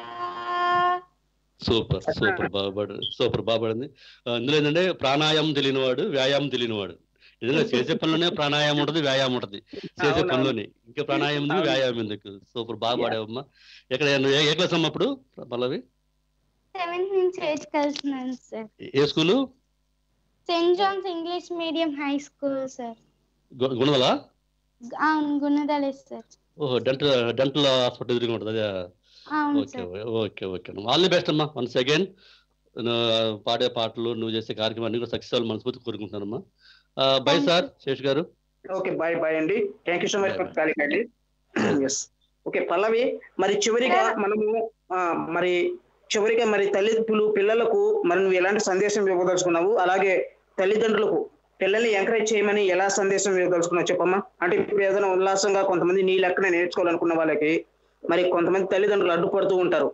సూపర్ సూపర్ బాగా పాడారు సూపర్ బాగా పాడింది ఆ, ఇందులో ఏంటంటే ప్రాణాయామం తెలియనివాడు వ్యాయామం తెలియనివాడు నిజంగా చేసే పనిలోనే ప్రాణాయామం ఉంటుంది వ్యాయామం ఉంటుంది చేసే అవునవును. పనిలోనే ఇంకా ప్రాణాయామం ఎందుకు అవును. వ్యాయామం ఎందుకు సూపర్ బాగా పాడావమ్మా ఎక్కడ నువ్వు ఏ- ఏ క్లాస్ అమ్మా అప్పుడు పల్లవి సెవెంత్ నుంచి ఎయిత్ వెళ్తున్నాను సార్ ఏ school Saint John's English medium high school sir గు- గుణదల అవును గుణదలే సార్ ఓహో డెంటల్ డెంటల్ హాస్పిటల్ ఎదురుగా ఉంటుంది అదే అవును okay sir okay okay all the best అమ్మా వన్స్ అగైన్ పాడే పాటలు నువ్వు చేసే కార్యక్రమం అన్ని కూడా సక్సెస్ అవ్వాలి మనస్ఫూర్తి కోరుకుంటున్నానమ్మా బై Thank సార్ శేష్ గారు ఓకే బాయ్ బాయ్ అండి thank you so much Bye, for calling అండి ఎస్ ఓకే పల్లవి మరి చివరిగా మనము ఆ, మరి చివరిగా మరి తల్లిదండ్రులు పిల్లలకు మరి నువ్వు ఎలాంటి సందేశం ఇవ్వదలుచుకున్నావు అలాగే తల్లిదండ్రులకు పిల్లల్ని ఎంకరేజ్ చేయమని ఎలా సందేశం ఇవ్వదలుచుకున్నావు చెప్పమ్మా అంటే ఇప్పుడు ఏదైనా ఉల్లాసంగా కొంతమంది నీ లెక్కనే నేర్చుకోవాలనుకున్న వాళ్ళకి మరి కొంతమంది తల్లిదండ్రులు అడ్డుపడుతూ ఉంటారు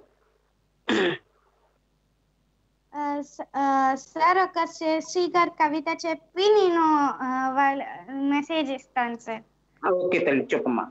ఆ, స- ఆ, సార్ ఒక శ్రీ గారి కవిత చెప్పి నేను ఆ, వాళ్ళ మెసేజ్ ఇస్తాను సార్ ఆ, ఓకే తల్లి చెప్పమ్మా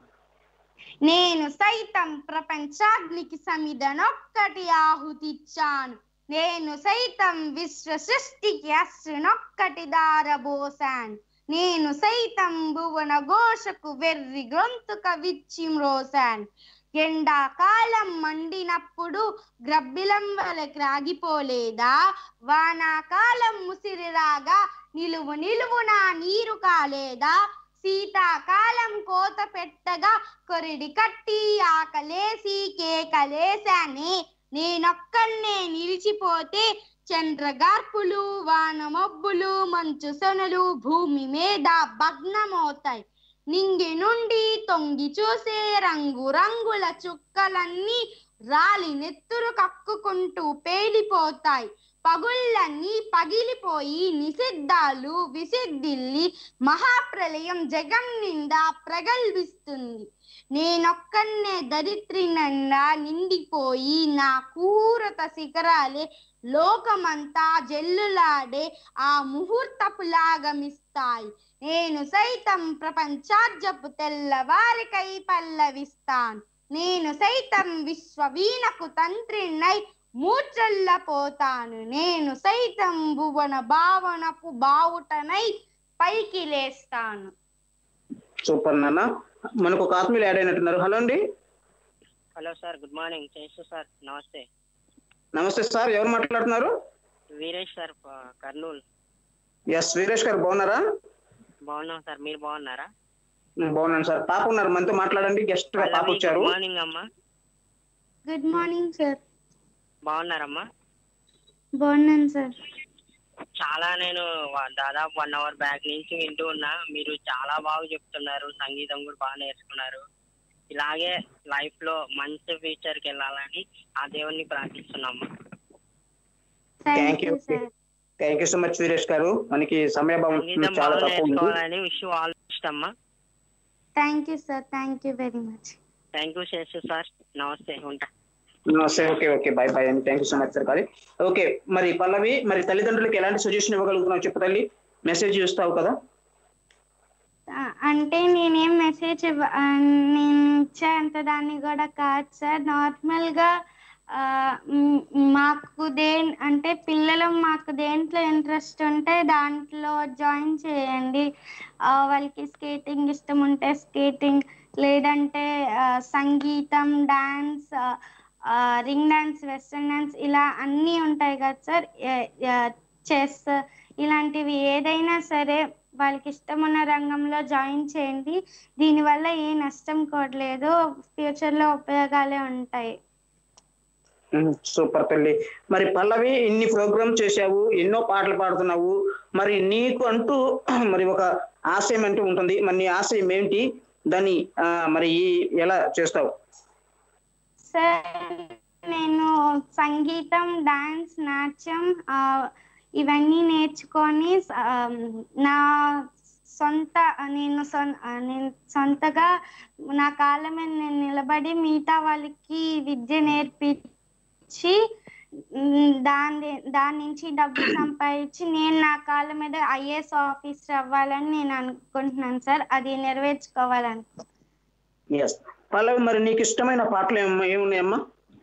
నేను సైతం ప్రపంచాగ్నికి సమిధనొక్కటి ఆహుతిచ్చాను నేను సైతం విశ్వ సృష్టికి అస్సునొక్కటి దారబోసాను నేను సైతం భువన ఘోషకు వెర్రి గొంతుక విచ్చి మ్రోసాను ఎండాకాలం మండినప్పుడు గ్రబ్బిలం వలె క్రాగిపోలేదా వానాకాలం ముసిరి రాగా నిలువు నిలువునా నీరు కాలేదా శీతాకాలం కోత పెట్టగా కొరిడి కట్టి ఆకలేసి కేకలేశానే నేనొక్కనే నిలిచిపోతే చంద్రగార్పులు వాన మబ్బులు మంచు సొనలు భూమి మీద భగ్నమవుతాయి నింగి నుండి తొంగి చూసే రంగు రంగుల చుక్కలన్నీ రాలి నెత్తురు కక్కుకుంటూ పేలిపోతాయి పగుళ్ళన్నీ పగిలిపోయి నిషిద్ధాలు విసిద్దిల్లి మహాప్రలయం జగం నిండా ప్రగల్భిస్తుంది నేనొక్కనే దరిద్రి నిండా నిండిపోయి నా కూరత శిఖరాలే లోకమంతా జల్లులాడే ఆ ముహూర్తపు లాగమిస్తాయి నేను సైతం ప్రపంచార్జపు తెల్లవారికై పల్లవిస్తాను నేను సైతం విశ్వవీణకు తంత్రినై మూర్చల్లపోతాను నేను సైతం భువన భావనపు బావుటనై పైకి లేస్తాను సూపర్ నాన్న మనకు ఒక ఆత్మీయులు యాడ్ అయినట్టున్నారు హలో అండి హలో సార్ గుడ్ మార్నింగ్ చేసు సార్ నమస్తే నమస్తే సార్ ఎవరు మాట్లాడుతున్నారు వీరేష్ సార్ ప- కర్నూలు ఎస్ వీరేష్ గారు బాగున్నారా బాగున్నాం సార్ మీరు బాగున్నారా నేను బాగున్నాను సార్ పాప ఉన్నారు మనతో మాట్లాడండి గెస్ట్ గా పాప వచ్చారు గుడ్ మార్నింగ్ అమ్మా గుడ్ మార్నింగ్ సార్ బాగున్నారమ్మా బాగున్నాను సార్ చాలా నేను వ- దాదాపు వన్ అవర్ బ్యాక్ నుంచి వింటూ ఉన్నా మీరు చాలా బాగా చెప్తున్నారు సంగీతం కూడా బాగా నేర్చుకున్నారు ఇలాగే లైఫ్ లో మంచి ఫ్యూచర్ కి వెళ్ళాలని ఆ దేవుణ్ణి ప్రార్థిస్తున్నామ్మా thank thank you you sir thank you so much Veeresh గారు మనకి సమయభావం సంగీతం చాలా బాగా తక్కువ ఉంది నేర్చుకోవాలని విష్ ఆల్ ఇష్టమ్మా thank you sir thank you very much thank you Seshu sir నమస్తే ఉంటా సరే ఓకే ఓకే బాయ్ బాయ్ అండి thank you so much sir కాదు ఓకే మరి పల్లవి మరి తల్లిదండ్రులకి ఎలాంటి సజెషన్ ఇవ్వగలుగుతున్నావు చెప్పు తల్లి మెసేజ్ చూస్తావు కదా ఆ, అంటే నేనేం మెసేజ్ ఇవ్వ ఆ, నేను ఇచ్చేంత దాన్ని కూడా కాదు సార్ నార్మల్ గా ఆ, మ్, మాకు దే అంటే పిల్లలు మాకు దేంట్లో ఇంట్రెస్ట్ ఉంటే దాంట్లో జాయిన్ చేయండి ఆ, వాళ్ళకి స్కేటింగ్ ఇష్టం ఉంటే స్కేటింగ్ లేదంటే ఆ, సంగీతం dance ring dance western dance ఇలా అన్నీ ఉంటాయి కదా సార్ చెస్ ఇలాంటివి ఏదైనా సరే వాళ్ళకి ఇష్టం ఉన్న రంగంలో జాయిన్ చేయండి దీనివల్ల ఏ నష్టం కూడా లేదు ఫ్యూచర్ లో ఉపయోగాలే ఉంటాయి సూపర్ తల్లి మరి పల్లవి ఇన్ని ప్రోగ్రామ్ చేశావు ఎన్నో పాటలు పాడుతున్నావు మరి నీకు అంటూ మరి ఒక ఆశయం అంటూ ఉంటుంది మరి నీ ఆశయం ఏంటి దాన్ని ఆ, మరి ఈ- ఎలా చేస్తావు సార్ నేను సంగీతం డాన్స్ నాట్యం ఆ, ఇవన్నీ నేర్చుకొని ఆ, నా సొంత నేను సొం- ఆ, నేను సొంతగా నా కాళ్ళ మీద నేను నిలబడి మిగతా వాళ్ళకి విద్య నేర్పించి ఉమ్, దాని దాని నుంచి డబ్బు సంపాదించి నేను నా కాళ్ళ మీద ఐఏఎస్ ఆఫీసర్ అవ్వాలని నేను అనుకుంటున్నాను సార్ అది నెరవేర్చుకోవాలని ఎస్ పల్లవి మరి నీకు ఇష్టమైన పాటలు ఏమ- ఏమున్నాయమ్మా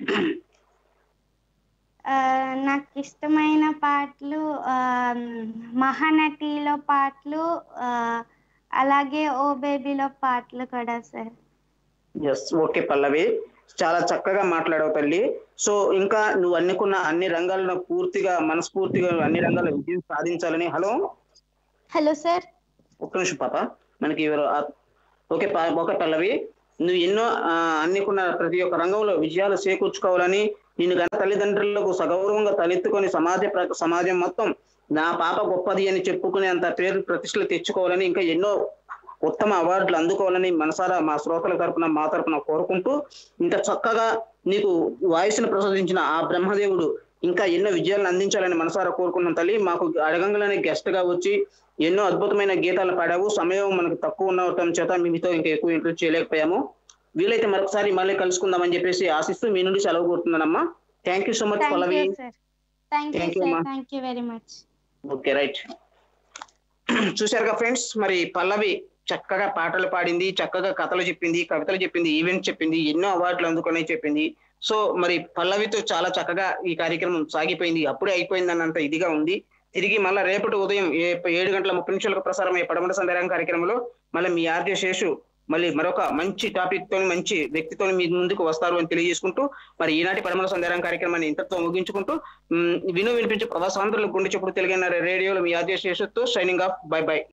ఆ, నాకు ఇష్టమైన పాటలు ఆ, మహానటిలో పాటలు ఆ, అలాగే ఓ బేబీలో పాటలు కూడా సార్ ఎస్ ఓకే పల్లవి చాలా చక్కగా మాట్లాడావు తల్లి సో ఇంకా నువ్వు అనుకున్న అన్ని రంగాలను పూర్తిగా మనస్ఫూర్తిగా అన్ని రంగాల్లో విజయం సాధించాలని హలో హలో సార్ ఒక్క నిమిషం పాప మనకి ఎవరు ఆ- ఓకే పా- ఓకే పల్లవి నువ్వు ఎన్నో ఆ, అనుకున్న ప్రతి ఒక్క రంగంలో విజయాలు చేకూర్చుకోవాలని నిన్ను గన తల్లిదండ్రులకు సగౌరవంగా తలెత్తుకొని సమాజ ప్ర- సమాజం మొత్తం నా పాప గొప్పది అని చెప్పుకునే అంత పేరు ప్రతిష్టలు తెచ్చుకోవాలని ఇంకా ఎన్నో ఉత్తమ అవార్డులు అందుకోవాలని మనసారా మా శ్రోతల తరపున మా తరపున కోరుకుంటూ ఇంత చక్కగా నీకు వాయిస్ను ప్రసాదించిన ఆ బ్రహ్మదేవుడు ఇంకా ఎన్నో విజయాలను అందించాలని మనసారా కోరుకుంటున్నాం తల్లి మాకు అడగంగానే గెస్ట్ గా వచ్చి ఎన్నో అద్భుతమైన గీతాలు పాడావు సమయం మనకు తక్కువ ఉండటం చేత మీతో ఇంకా ఎక్కువ ఇంట్రెస్ట్ చేయలేకపోయాము వీలైతే మరొకసారి మళ్ళీ కలుసుకుందామని చెప్పేసి ఆశిస్తూ మీ నుండి సెలవు కోరుతున్నానమ్మా thank you so much thank Pallavi you sir thank you Thank you, sir అమ్మా. Thank you very much okay right చూశారుగా ఫ్రెండ్స్ మరి పల్లవి చక్కగా పాటలు పాడింది చక్కగా కథలు చెప్పింది కవితలు చెప్పింది ఈవెంట్ చెప్పింది ఎన్నో అవార్డులు అందుకొని చెప్పింది సో మరి పల్లవితో చాలా చక్కగా ఈ కార్యక్రమం సాగిపోయింది అప్పుడే అయిపోయింది అన్నంత ఇదిగా ఉంది తిరిగి మళ్ళీ రేపటి ఉదయం ఏ- ఏడు గంటల ముప్పై నిమిషాలకు ప్రసారం అయ్యే పడమట సందేహం కార్యక్రమంలో మళ్ళీ మీ ఆర్జే శేషు మళ్ళీ మరొక మంచి టాపిక్ తోని మంచి వ్యక్తితో మీ ముందుకు వస్తారు అని తెలియజేసుకుంటూ మరి ఈనాటి పడమల సందేహం కార్యక్రమాన్ని ఇంతటితో ముగించుకుంటూ మ్, విను వినిపించే ప్రవాసాంధ్రులకు గుండె చెప్పుడు తెలిగిన రేడియోలో మీ ఆర్జే శేషుతో షైనింగ్ ఆఫ్ బై బై